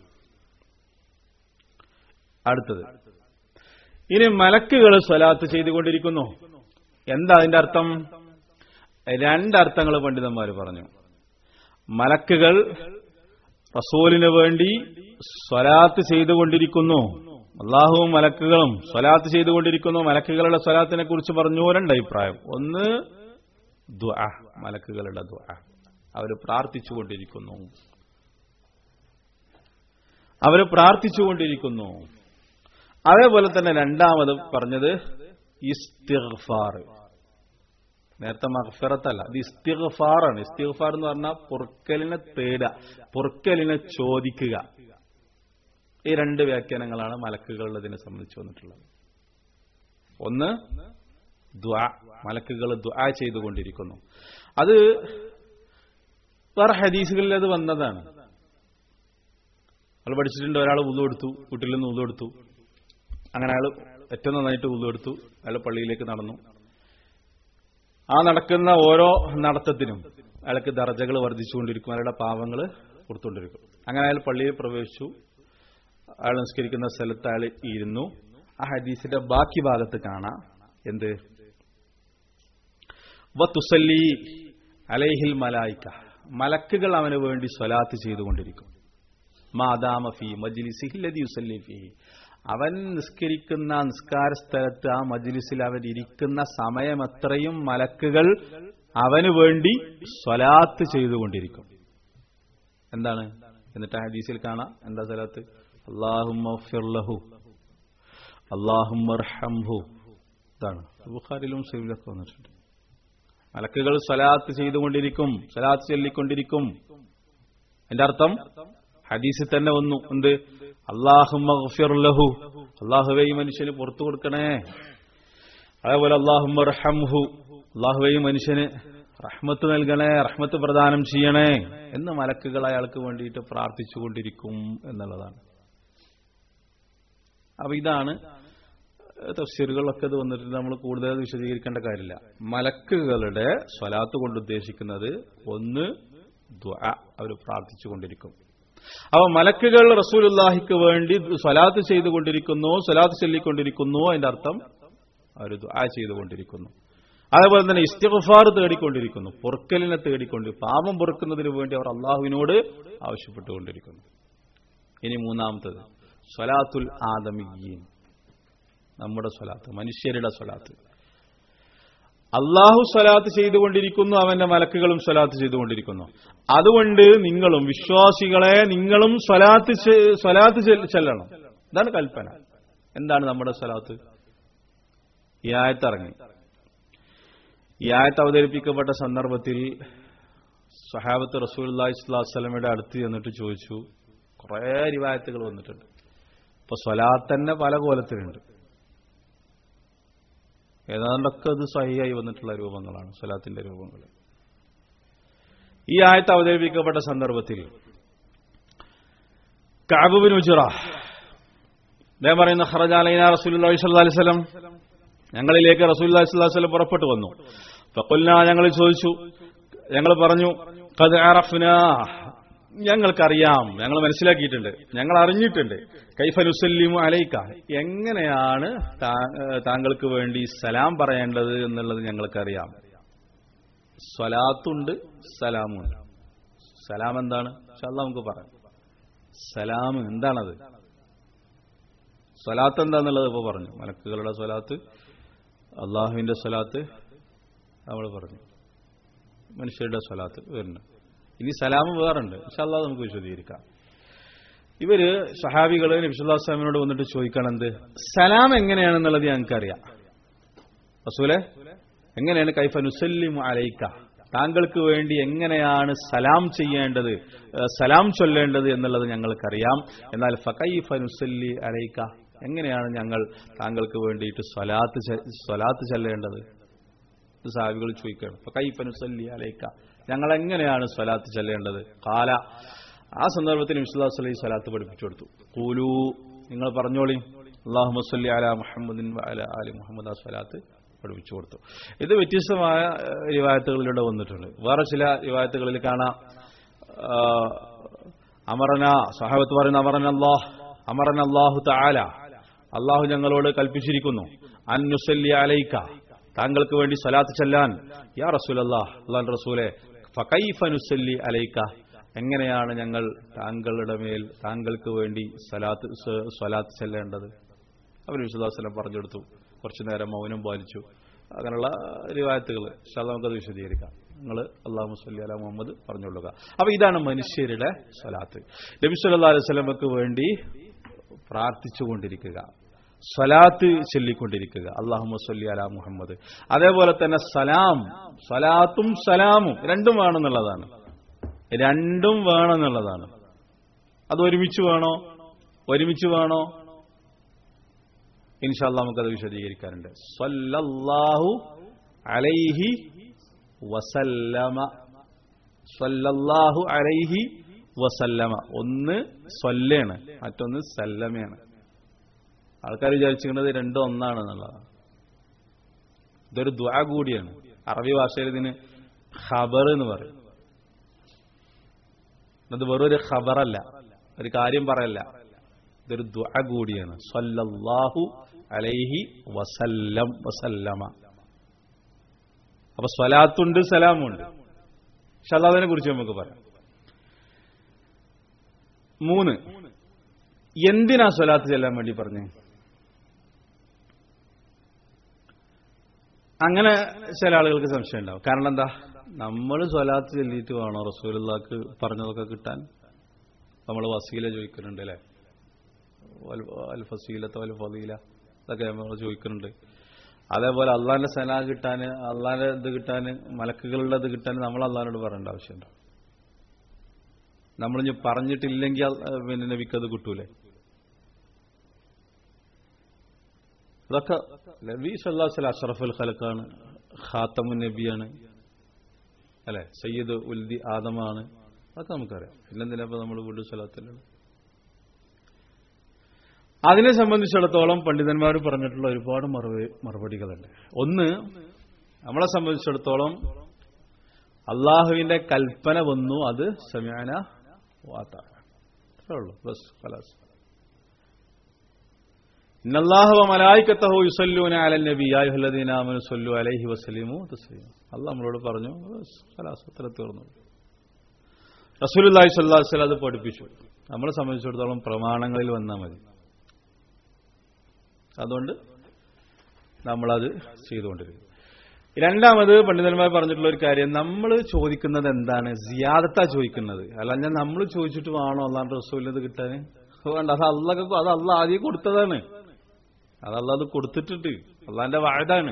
അടുത്തത് ഇനി മലക്കുകൾ സ്വലാത്ത് ചെയ്തുകൊണ്ടിരിക്കുന്നു എന്താ അതിന്റെ അർത്ഥം രണ്ടർത്ഥങ്ങൾ പണ്ഡിതന്മാർ പറഞ്ഞു മലക്കുകൾ റസൂലിന് വേണ്ടി സ്വലാത്ത് ചെയ്തുകൊണ്ടിരിക്കുന്നു അള്ളാഹുവും മലക്കുകളും സ്വലാത്ത് ചെയ്തുകൊണ്ടിരിക്കുന്നു മലക്കുകളുടെ സ്വലാത്തിനെ കുറിച്ച് പറഞ്ഞു രണ്ട് അഭിപ്രായം ഒന്ന് ദ്വാ മലക്കുകളുടെ ദ്വാ അവർ പ്രാർത്ഥിച്ചുകൊണ്ടിരിക്കുന്നു അവർ പ്രാർത്ഥിച്ചുകൊണ്ടിരിക്കുന്നു അതേപോലെ തന്നെ രണ്ടാമത് പറഞ്ഞത് ഇസ്തിഗ്ഫാർ നേരത്തെ മഹഫിറത്തല്ല ഇത് ഇസ്തിഗ്ഫാറാണ് ഇസ്തിഗ്ഫാർ എന്ന് പറഞ്ഞാൽ പൊറുക്കലിനെ തേടുക പൊറുക്കലിനെ ചോദിക്കുക ഈ രണ്ട് വ്യാഖ്യാനങ്ങളാണ് മലക്കുകളുള്ളതിനെ സംബന്ധിച്ച് വന്നിട്ടുള്ളത് ഒന്ന് ദ്വാ മലക്കുകൾ ദ്വാ ചെയ്തുകൊണ്ടിരിക്കുന്നു അത് വേറെ ഹദീസുകളിൽ അത് വന്നതാണ് നമ്മൾ പഠിച്ചിട്ടുണ്ട് ഒരാൾ ഉതു എടുത്തു വീട്ടിൽ നിന്ന് ഉതു എടുത്തു അങ്ങനെ അയാൾ ഏറ്റവും നന്നായിട്ട് ഉതു എടുത്തു അയാൾ പള്ളിയിലേക്ക് നടന്നു ആ നടക്കുന്ന ഓരോ നടത്തത്തിനും അയാൾക്ക് ദർജകൾ വർദ്ധിച്ചുകൊണ്ടിരിക്കും അയാളുടെ പാവങ്ങൾ കൊടുത്തുകൊണ്ടിരിക്കും അങ്ങനെ അയാൾ പള്ളിയിൽ പ്രവേശിച്ചു അയാൾ നിസ്കരിക്കുന്ന സ്ഥലത്ത് അയാൾ ഇരുന്നു ആ ഹദീസിന്റെ ബാക്കി ഭാഗത്ത് കാണാം എന്ത് വത്തുസല്ലി അലൈഹിൽ മലായിക്ക മലക്കുകൾ അവന് വേണ്ടി സ്വലാത്ത് ചെയ്തുകൊണ്ടിരിക്കും മാദാമ ഫി മജ്ലിസിഹില്ലതി യുസല്ലി ഫി അവൻ നിസ്കരിക്കുന്ന നിസ്കാര സ്ഥലത്ത് ആ മജ്ലിസിൽ അവൻ ഇരിക്കുന്ന സമയമത്രയും മലക്കുകൾ അവന് വേണ്ടി സ്വലാത്ത് ചെയ്തുകൊണ്ടിരിക്കും എന്താണ് എന്നിട്ട് ആ ഹദീസിൽ കാണാം എന്താ സ്വലാത്ത് അള്ളാഹുഹു അള്ളാഹുഹു ഇതാണ് ബുഖാരിലും സൈബിലൊക്കെ വന്നിട്ടുണ്ട് മലക്കുകൾ സ്വലാത്ത് ചെയ്തുകൊണ്ടിരിക്കും സ്വലാത്ത് ചൊല്ലിക്കൊണ്ടിരിക്കും എന്റെ അർത്ഥം ഹദീസിൽ തന്നെ വന്നു എന്ത് അള്ളാഹുലഹു അള്ളാഹുവെ ഈ മനുഷ്യന് പുറത്തു കൊടുക്കണേ അതേപോലെ അള്ളാഹുഹു അള്ളാഹുവെ ഈ മനുഷ്യന് റഹ്മത്ത് നൽകണേ റഹ്മത്ത് പ്രദാനം ചെയ്യണേ എന്ന് മലക്കുകൾ അയാൾക്ക് വേണ്ടിയിട്ട് പ്രാർത്ഥിച്ചുകൊണ്ടിരിക്കും എന്നുള്ളതാണ് അപ്പൊ ഇതാണ് തഫ്സീറുകളൊക്കെ ഇത് വന്നിട്ട് നമ്മൾ കൂടുതൽ വിശദീകരിക്കേണ്ട കാര്യമില്ല മലക്കുകളുടെ സ്വലാത്ത് കൊണ്ട് ഉദ്ദേശിക്കുന്നത് ഒന്ന് ദ്വാ അവർ പ്രാർത്ഥിച്ചുകൊണ്ടിരിക്കും അപ്പൊ മലക്കുകൾ റസൂലുല്ലാഹിക്ക് വേണ്ടി സ്വലാത്ത് ചെയ്തുകൊണ്ടിരിക്കുന്നു സ്വലാത്ത് ചൊല്ലിക്കൊണ്ടിരിക്കുന്നു അതിന്റെ അർത്ഥം അവർ ദ്വാ ചെയ്തുകൊണ്ടിരിക്കുന്നു അതേപോലെ തന്നെ ഇസ്തിഫാർ തേടിക്കൊണ്ടിരിക്കുന്നു പൊറുക്കലിനെ തേടിക്കൊണ്ട് പാപം പൊറുക്കുന്നതിന് വേണ്ടി അവർ അള്ളാഹുവിനോട് ആവശ്യപ്പെട്ടുകൊണ്ടിരിക്കുന്നു ഇനി മൂന്നാമത്തത് സ്വലാത്തുൽ ആദമിയീൻ നമ്മുടെ സ്വലാത്ത് മനുഷ്യരുടെ സ്വലാത്ത് അള്ളാഹു സ്വലാത്ത് ചെയ്തുകൊണ്ടിരിക്കുന്നു അവന്റെ മലക്കുകളും സ്വലാത്ത് ചെയ്തുകൊണ്ടിരിക്കുന്നു അതുകൊണ്ട് നിങ്ങളും വിശ്വാസികളെ നിങ്ങളും സ്വലാത്ത് ചെ- സ്വലാത്ത് ചെൽ- ചെല്ലണം ഇതാണ് കൽപ്പന എന്താണ് നമ്മുടെ സ്വലാത്ത് ഈ ആയത്തിറങ്ങി ഈ ആയത്ത് അവതരിപ്പിക്കപ്പെട്ട സന്ദർഭത്തിൽ സഹാബത്ത് റസൂൽ സ്വലാസ്ലമയുടെ അടുത്ത് ചെന്നിട്ട് ചോദിച്ചു കുറെ റിവായത്തുകൾ വന്നിട്ടുണ്ട് ഇപ്പൊ സ്വലാത്ത് തന്നെ പല കോലത്തിലുണ്ട് ഏതാണ്ടൊക്കെ അത് സഹിയായി വന്നിട്ടുള്ള രൂപങ്ങളാണ് സ്വലാത്തിന്റെ രൂപങ്ങൾ ഈ ആയത്ത് അവതരിപ്പിക്കപ്പെട്ട സന്ദർഭത്തിൽ കാബുബിൻ ഉജുറ അദ്ദേഹം പറയുന്ന ഹറജാലൈന റസൂലി സ്വല്ലം ഞങ്ങളിലേക്ക് റസൂൽ സ്വല്ലം പുറപ്പെട്ടു വന്നു ഫക്കുൽന ഞങ്ങൾ ചോദിച്ചു ഞങ്ങൾ പറഞ്ഞു "ഖദ് അറഫ്നാ ഞങ്ങൾക്കറിയാം ഞങ്ങൾ മനസ്സിലാക്കിയിട്ടുണ്ട് ഞങ്ങൾ അറിഞ്ഞിട്ടുണ്ട് കൈഫനുസല്ലിമു അലൈക്ക എങ്ങനെയാണ് താ- ഏഹ് താങ്കൾക്ക് വേണ്ടി സലാം പറയേണ്ടത് എന്നുള്ളത് ഞങ്ങൾക്കറിയാം സ്വലാത്തുണ്ട് സലാമുണ്ട് സലാം എന്താണ് ഇൻഷാല്ലാ നമുക്ക് പറയാം സലാം എന്താണത് സ്വലാത്ത് എന്താന്നുള്ളത് ഇപ്പൊ പറഞ്ഞു മലക്കുകളുടെ സ്വലാത്ത് അള്ളാഹുവിന്റെ സ്വലാത്ത് നമ്മൾ പറഞ്ഞു മനുഷ്യരുടെ സ്വലാത്ത് വരുന്നു ഇനി സലാം വേറുണ്ട് ഇൻഷാല്ലാ നമുക്ക് വിശദീകരിക്കാം ഇവര് സഹാബികള് നബിസുല്ലാസ്ലാമിനോട് വന്നിട്ട് ചോദിക്കണം എന്ത് സലാം എങ്ങനെയാണെന്നുള്ളത് ഞങ്ങൾക്കറിയാം റസൂലെ എങ്ങനെയാണ് കൈഫ നുസല്ലിമു അലൈക്ക താങ്കൾക്ക് വേണ്ടി എങ്ങനെയാണ് സലാം ചെയ്യേണ്ടത് ഏഹ് സലാം ചൊല്ലേണ്ടത് എന്നുള്ളത് ഞങ്ങൾക്കറിയാം എന്നാൽ ഫകൈഫ നുസല്ലി അലൈക്ക എങ്ങനെയാണ് ഞങ്ങൾ താങ്കൾക്ക് വേണ്ടിയിട്ട് സ്വലാത്ത് ചെ- സ്വലാത്ത് ചെല്ലേണ്ടത് ഇത് സാഹിബികൾ ചോദിക്കുകയാണ് ഫകൈഫ നുസല്ലി അലൈക്ക ഞങ്ങൾ എങ്ങനെയാണ് സ്വലാത്ത് ചെല്ലേണ്ടത് കാല ആ സന്ദർഭത്തിൽ വിശ്വാസ് അലൈഹി സ്വലാത്ത് പഠിപ്പിച്ചു കൊടുത്തു കൂലു നിങ്ങൾ പറഞ്ഞോളി അള്ളാഹു മസ്ലി അല മുഹമ്മദിൻ അല അലി മുഹമ്മദ് ആ സ്വലാത്ത് പഠിപ്പിച്ചു കൊടുത്തു ഇത് വ്യത്യസ്തമായ ഏഹ്, റിവായത്തുകളിലൂടെ വന്നിട്ടുണ്ട് വേറെ ചില റിവായത്തുകളിൽ കാണാം ആ, അമറന സഹാബത്ത് പറയുന്ന അമറൻ അള്ളാഹ് അമറൻ അള്ളാഹു താല അള്ളാഹു ഞങ്ങളോട് കൽപ്പിച്ചിരിക്കുന്നു അന്നുസല്ലി അലൈക്ക താങ്കൾക്ക് വേണ്ടി സലാത്ത് ചെല്ലാൻ യാ റസൂൽ അള്ളാഹ് അള്ളാൻ റസൂലെ ഫകൈഫ നുസല്ലി അലൈക്ക എങ്ങനെയാണ് ഞങ്ങൾ താങ്കളുടെ മേൽ താങ്കൾക്ക് വേണ്ടി സലാത്ത് സ- സ്വലാത്ത് ചെല്ലേണ്ടത് അവർ വിശുദാസനം പറഞ്ഞു കൊടുത്തു കുറച്ചു നേരം മൗനം പാലിച്ചു അങ്ങനെയുള്ള റിവായത്തുകൾ പക്ഷെ നമുക്കത് വിശദീകരിക്കാം നിങ്ങൾ അള്ളാഹു സല്ലി അല മുഹമ്മദ് പറഞ്ഞുകൊള്ളുക അപ്പൊ ഇതാണ് മനുഷ്യരുടെ സ്വലാത്ത് നബി സല്ലല്ലാഹു അലൈഹി വസല്ലമക്ക് വേണ്ടി പ്രാർത്ഥിച്ചുകൊണ്ടിരിക്കുക സ്വലാത്ത് ചൊല്ലിക്കൊണ്ടിരിക്കുക അള്ളാഹു സല്ലി അല മുഹമ്മദ് അതേപോലെ തന്നെ സലാം സ്വലാത്തും സലാമും രണ്ടും വേണമെന്നുള്ളതാണ് രണ്ടും വേണമെന്നുള്ളതാണ് അത് ഒരുമിച്ച് വേണോ ഒരുമിച്ച് വേണോ ഇൻഷാല്ല നമുക്കത് വിശദീകരിക്കാറുണ്ട് സ്വല്ലല്ലാഹു അലൈഹി വസല്ലമ സ്വല്ലല്ലാഹു അലൈഹി വസല്ലമ ഒന്ന് സ്വല്ലാണ് മറ്റൊന്ന് സല്ലമയാണ് ആൾക്കാർ വിചാരിച്ചിരിക്കുന്നത് രണ്ടും ഒന്നാണെന്നുള്ളതാണ് ഇതൊരു ദ്വാ കൂടിയാണ് അറബി ഭാഷയിൽ ഇതിന് ഖബർ എന്ന് പറയും അത് വെറൊരു ഖബറല്ല ഒരു കാര്യം പറയല്ല ഇതൊരു ദ്വാ കൂടിയാണ് സല്ലല്ലാഹു അലൈഹി വസല്ലം വസല്ലമ അപ്പൊ സ്വലാത്തുണ്ട് സലാമുണ്ട് പക്ഷെ അല്ലാതിനെ കുറിച്ച് നമുക്ക് പറയാം മൂന്ന് എന്തിനാ സ്വലാത്ത് ചെല്ലാൻ വേണ്ടി പറഞ്ഞേ അങ്ങനെ ചില ആളുകൾക്ക് സംശയം ഉണ്ടാവും കാരണം എന്താ നമ്മൾ സ്വലാത്ത് ചൊല്ലിയിട്ട് വേണോ റസൂലുള്ളാക്ക് പറഞ്ഞതൊക്കെ കിട്ടാൻ നമ്മൾ വസീല ചോദിക്കുന്നുണ്ട് അല്ലേ അൽ ഫസീലത്തോ അൽ ഫലീല ഇതൊക്കെ നമ്മൾ ചോദിക്കുന്നുണ്ട് അതേപോലെ അള്ളാന്റെ സന കിട്ടാൻ അള്ളാന്റെ ഇത് കിട്ടാൻ മലക്കുകളുടെ ഇത് കിട്ടാൻ നമ്മൾ അള്ളഹാനോട് പറയേണ്ട ആവശ്യമുണ്ടോ നമ്മളിഞ്ഞ് പറഞ്ഞിട്ടില്ലെങ്കിൽ അൽ- പിന്നെ നബിക്കത് കിട്ടൂലേ ഇതൊക്കെ നബി സല്ലാസ്ല അഷറഫുൽ ഖലക്കാണ് ഖാത്തമുൻ നബിയാണ് അല്ലെ സയ്യിദ് ഉൽദി ആദമാണ് അതൊക്കെ നമുക്കറിയാം പിന്നെന്തിനാ ഇപ്പൊ നമ്മൾ വീണ്ടും സ്ഥലത്തിലുള്ള അതിനെ സംബന്ധിച്ചിടത്തോളം പണ്ഡിതന്മാർ പറഞ്ഞിട്ടുള്ള ഒരുപാട് മറുപടി മറുപടികളുണ്ട് ഒന്ന് നമ്മളെ സംബന്ധിച്ചിടത്തോളം അള്ളാഹുവിന്റെ കൽപ്പന വന്നു അത് സമയാന വാത്ത അത്രേ ഉള്ളൂ ബസ് കലാസ് ഇന്നല്ലാഹു മലായിക്കത്തഹു യുസല്ലൂന അലൻ നബി യായുഹല്ലദീന ആമനു സല്ലു അലൈഹി വസല്ലിമു തസ്ലീമു അള്ളാഹ് നമ്മളോട് പറഞ്ഞു ബസ് കലാസ് അത്ര തീർന്നു റസൂലുള്ളാഹി സ്വല്ലല്ലാഹു അലൈഹി വസല്ലം അത് പഠിപ്പിച്ചു നമ്മളെ സംബന്ധിച്ചിടത്തോളം പ്രമാണങ്ങളിൽ വന്നാൽ മതി അതുകൊണ്ട് നമ്മളത് ചെയ്തുകൊണ്ടിരിക്കും രണ്ടാമത് പണ്ഡിതന്മാർ പറഞ്ഞിട്ടുള്ള ഒരു കാര്യം നമ്മൾ ചോദിക്കുന്നത് എന്താണ് സിയാദത്താ ചോദിക്കുന്നത് അല്ലാഞ്ഞാൽ നമ്മൾ ചോദിച്ചിട്ട് വേണോ അല്ലാണ്ട് റസൂലിനത് കിട്ടാൻ വേണ്ട അത് അള്ളൊക്കെ അത് അള്ള ആദ്യം കൊടുത്തതാണ് അത് അള്ള അത് കൊടുത്തിട്ടുണ്ട് അള്ളാന്റെ വാഴതാണ്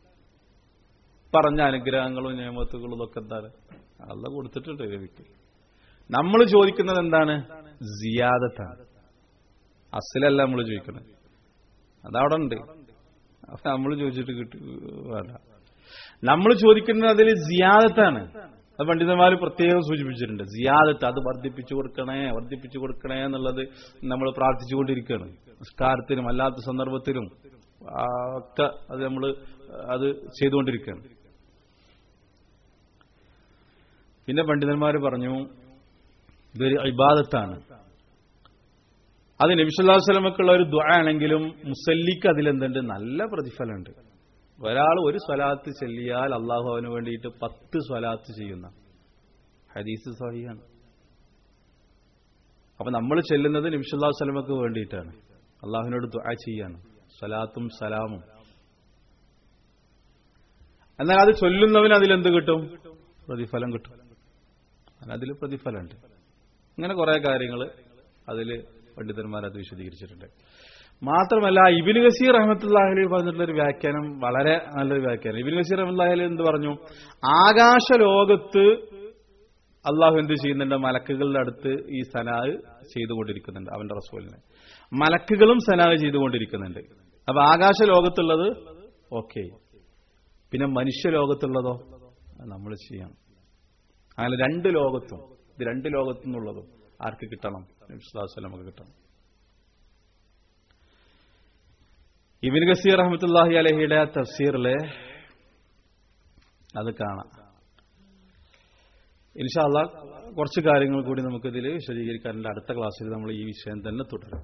പറഞ്ഞ അനുഗ്രഹങ്ങളും നിയമത്തുകളും ഇതൊക്കെ എന്താണ് അള്ള കൊടുത്തിട്ടുണ്ട് രവിക്ക് നമ്മൾ ചോദിക്കുന്നത് എന്താണ് സിയാദത്താണ് അസിലല്ല നമ്മൾ ചോദിക്കുന്നത് അതവിടെ ഉണ്ട് അപ്പൊ നമ്മൾ ചോദിച്ചിട്ട് കിട്ടു വേണ്ട നമ്മൾ ചോദിക്കുന്നത് അതിൽ സിയാദത്താണ് അത് പണ്ഡിതന്മാർ പ്രത്യേകം സൂചിപ്പിച്ചിട്ടുണ്ട് സിയാദത്ത് അത് വർദ്ധിപ്പിച്ചു കൊടുക്കണേ വർദ്ധിപ്പിച്ചു കൊടുക്കണേ എന്നുള്ളത് നമ്മൾ പ്രാർത്ഥിച്ചുകൊണ്ടിരിക്കുകയാണ് നിസ്കാരത്തിലും അല്ലാത്ത സന്ദർഭത്തിലും ആ, ഒക്കെ അത് നമ്മൾ അത് ചെയ്തുകൊണ്ടിരിക്കുകയാണ് പിന്നെ പണ്ഡിതന്മാർ പറഞ്ഞു ഇതൊരു ഇബാദത്താണ് അത് നബിസ്വല്ലാഹു സ്വലമക്കുള്ള ഒരു ദ്വ ആണെങ്കിലും മുസല്ലിക്ക് അതിലെന്തുണ്ട് നല്ല പ്രതിഫലമുണ്ട് ഒരാൾ ഒരു സ്വലാത്ത് ചെല്ലിയാൽ അള്ളാഹു അവന് വേണ്ടിയിട്ട് പത്ത് സ്വലാത്ത് ചെയ്യുന്ന ഹദീസ് സഹിയാണ് അപ്പൊ നമ്മൾ ചെല്ലുന്നത് നബിസ്വല്ലാഹു സ്വലമക്ക് വേണ്ടിയിട്ടാണ് അള്ളാഹുവിനോട് ദ്വ ചെയ്യാണ് സ്വലാത്തും സലാമും എന്നാൽ അത് ചൊല്ലുന്നവന് അതിലെന്ത് കിട്ടും പ്രതിഫലം കിട്ടും അതിൽ പ്രതിഫലമുണ്ട് ഇങ്ങനെ കുറെ കാര്യങ്ങൾ അതിൽ പണ്ഡിതന്മാർ അത് വിശദീകരിച്ചിട്ടുണ്ട് മാത്രമല്ല ഇബിന് ഗസീർ അഹമ്മത്തുല്ലാഹലി പറഞ്ഞിട്ടുള്ള ഒരു വ്യാഖ്യാനം വളരെ നല്ലൊരു വ്യാഖ്യാനം ഇബിന് ഗസീർ അഹമ്മദ്ലാഹലി എന്ത് പറഞ്ഞു ആകാശ ലോകത്ത് അള്ളാഹു എന്ത് ചെയ്യുന്നുണ്ട് മലക്കുകളുടെ അടുത്ത് ഈ സനാഹ് ചെയ്തുകൊണ്ടിരിക്കുന്നുണ്ട് അവന്റെ റസൂലിനെ മലക്കുകളും സനാഹ് ചെയ്തുകൊണ്ടിരിക്കുന്നുണ്ട് അപ്പൊ ആകാശ ലോകത്തുള്ളത് ഓക്കെ പിന്നെ മനുഷ്യ ലോകത്തുള്ളതോ നമ്മൾ ചെയ്യാം അങ്ങനെ രണ്ട് ലോകത്തും ഇത് രണ്ട് ലോകത്തു നിന്നുള്ളതും ആർക്ക് കിട്ടണം നബിസ്വലാസ്ലമക്ക് കിട്ടണം ഇബിൻ ഗസീർ അഹമ്മത്തുല്ലാഹി അലഹിയുടെ തഫ്സീറിലെ അത് കാണാം ഇൻഷാല്ല കുറച്ച് കാര്യങ്ങൾ കൂടി നമുക്കിതിൽ വിശദീകരിക്കാറുണ്ട് അടുത്ത ക്ലാസ്സിൽ നമ്മൾ ഈ വിഷയം തന്നെ തുടരും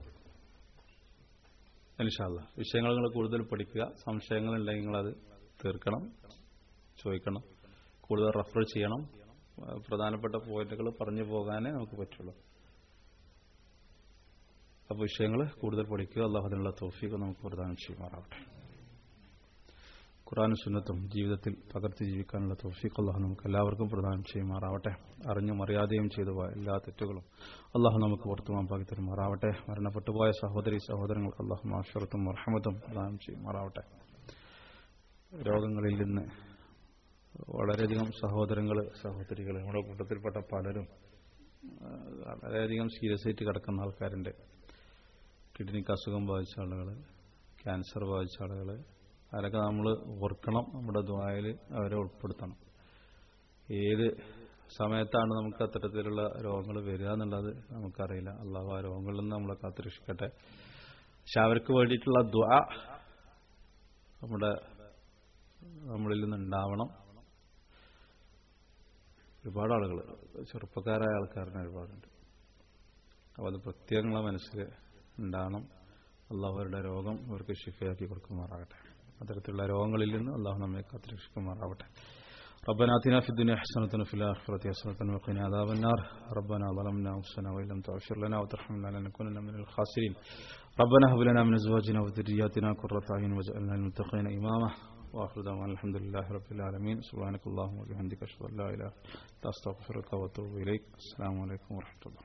ഇൻഷാല്ല വിഷയങ്ങൾ നിങ്ങൾ കൂടുതൽ പഠിക്കുക സംശയങ്ങളുണ്ടെങ്കിൽ നിങ്ങളത് തീർക്കണം ചോദിക്കണം കൂടുതൽ റെഫർ ചെയ്യണം പ്രധാനപ്പെട്ട പോയിന്റുകൾ പറഞ്ഞു പോകാനേ നമുക്ക് പറ്റുള്ളൂ അപ്പോൾ വിഷയങ്ങൾ കൂടുതൽ പഠിക്കുക അള്ളാഹു അതിനുള്ള തോഫീക്ക് നമുക്ക് പ്രദാനം ചെയ്യുമാറാവട്ടെ ഖുറാനും സുന്നത്തും ജീവിതത്തിൽ പകർത്തി ജീവിക്കാനുള്ള തോഫീക്ക് അള്ളാഹു നമുക്ക് എല്ലാവർക്കും പ്രദാനം ചെയ്യുമാറാവട്ടെ അറിഞ്ഞും അറിയാതെയും ചെയ്തു പോയ എല്ലാ തെറ്റുകളും അള്ളാഹു നമുക്ക് പുറത്തുമാക്കി തരുമാറാവട്ടെ മരണപ്പെട്ടുപോയ സഹോദരി സഹോദരങ്ങൾക്ക് അള്ളാഹു മാഷറത്തും മർഹമത്തും പ്രദാനം ചെയ്യുമാറാവട്ടെ രോഗങ്ങളിൽ നിന്ന് വളരെയധികം സഹോദരങ്ങൾ സഹോദരികൾ നമ്മുടെ കൂട്ടത്തിൽപ്പെട്ട പലരും വളരെയധികം സീരിയസ് ആയിട്ട് കിടക്കുന്ന ആൾക്കാരുണ്ട് കിഡ്നിക്ക് അസുഖം ബാധിച്ച ആളുകൾ ക്യാൻസർ ബാധിച്ച ആളുകൾ അവരൊക്കെ നമ്മൾ ഓർക്കണം നമ്മുടെ ദ്വായയിൽ അവരെ ഉൾപ്പെടുത്തണം ഏത് സമയത്താണ് നമുക്ക് അത്തരത്തിലുള്ള രോഗങ്ങൾ വരിക എന്നുള്ളത് നമുക്കറിയില്ല അള്ളാഹു ആ രോഗങ്ങളിൽ നിന്ന് നമ്മളെ കാത്തുരക്ഷിക്കട്ടെ പക്ഷെ അവർക്ക് വേണ്ടിയിട്ടുള്ള ദ്വാ നമ്മുടെ നമ്മളിൽ നിന്ന് ഉണ്ടാവണം ഒരുപാട് ആളുകൾ ചെറുപ്പക്കാരായ ആൾക്കാരനെ ഒരുപാടുണ്ട് അപ്പോൾ അത് പ്രത്യേകം നിങ്ങളെ മനസ്സിൽ ഉണ്ടാവണം അള്ളാഹു അവരുടെ രോഗം അവർക്ക് ഷിഫയാക്കി കൊടുക്കുമാറാകട്ടെ അത്തരത്തിലുള്ള രോഗങ്ങളിൽ നിന്ന് അള്ളാഹു നമ്മെ കാത്തിരക്ഷിക്കുമാറാവട്ടെ ربنا آتنا في الدنيا حسنة وفي الآخرة حسنة وقنا عذاب النار ربنا ظلمنا أنفسنا وإن لم تغفر لنا وترحمنا لنكونن من الخاسرين ربنا هب لنا من أزواجنا وذرياتنا قرة أعين واجعلنا للمتقين إماما واخر دعوانا الحمد لله رب العالمين سبحانك اللهم وبحمدك اشهد ان لا اله الا انت استغفرك واتوب اليك السلام عليكم ورحمه الله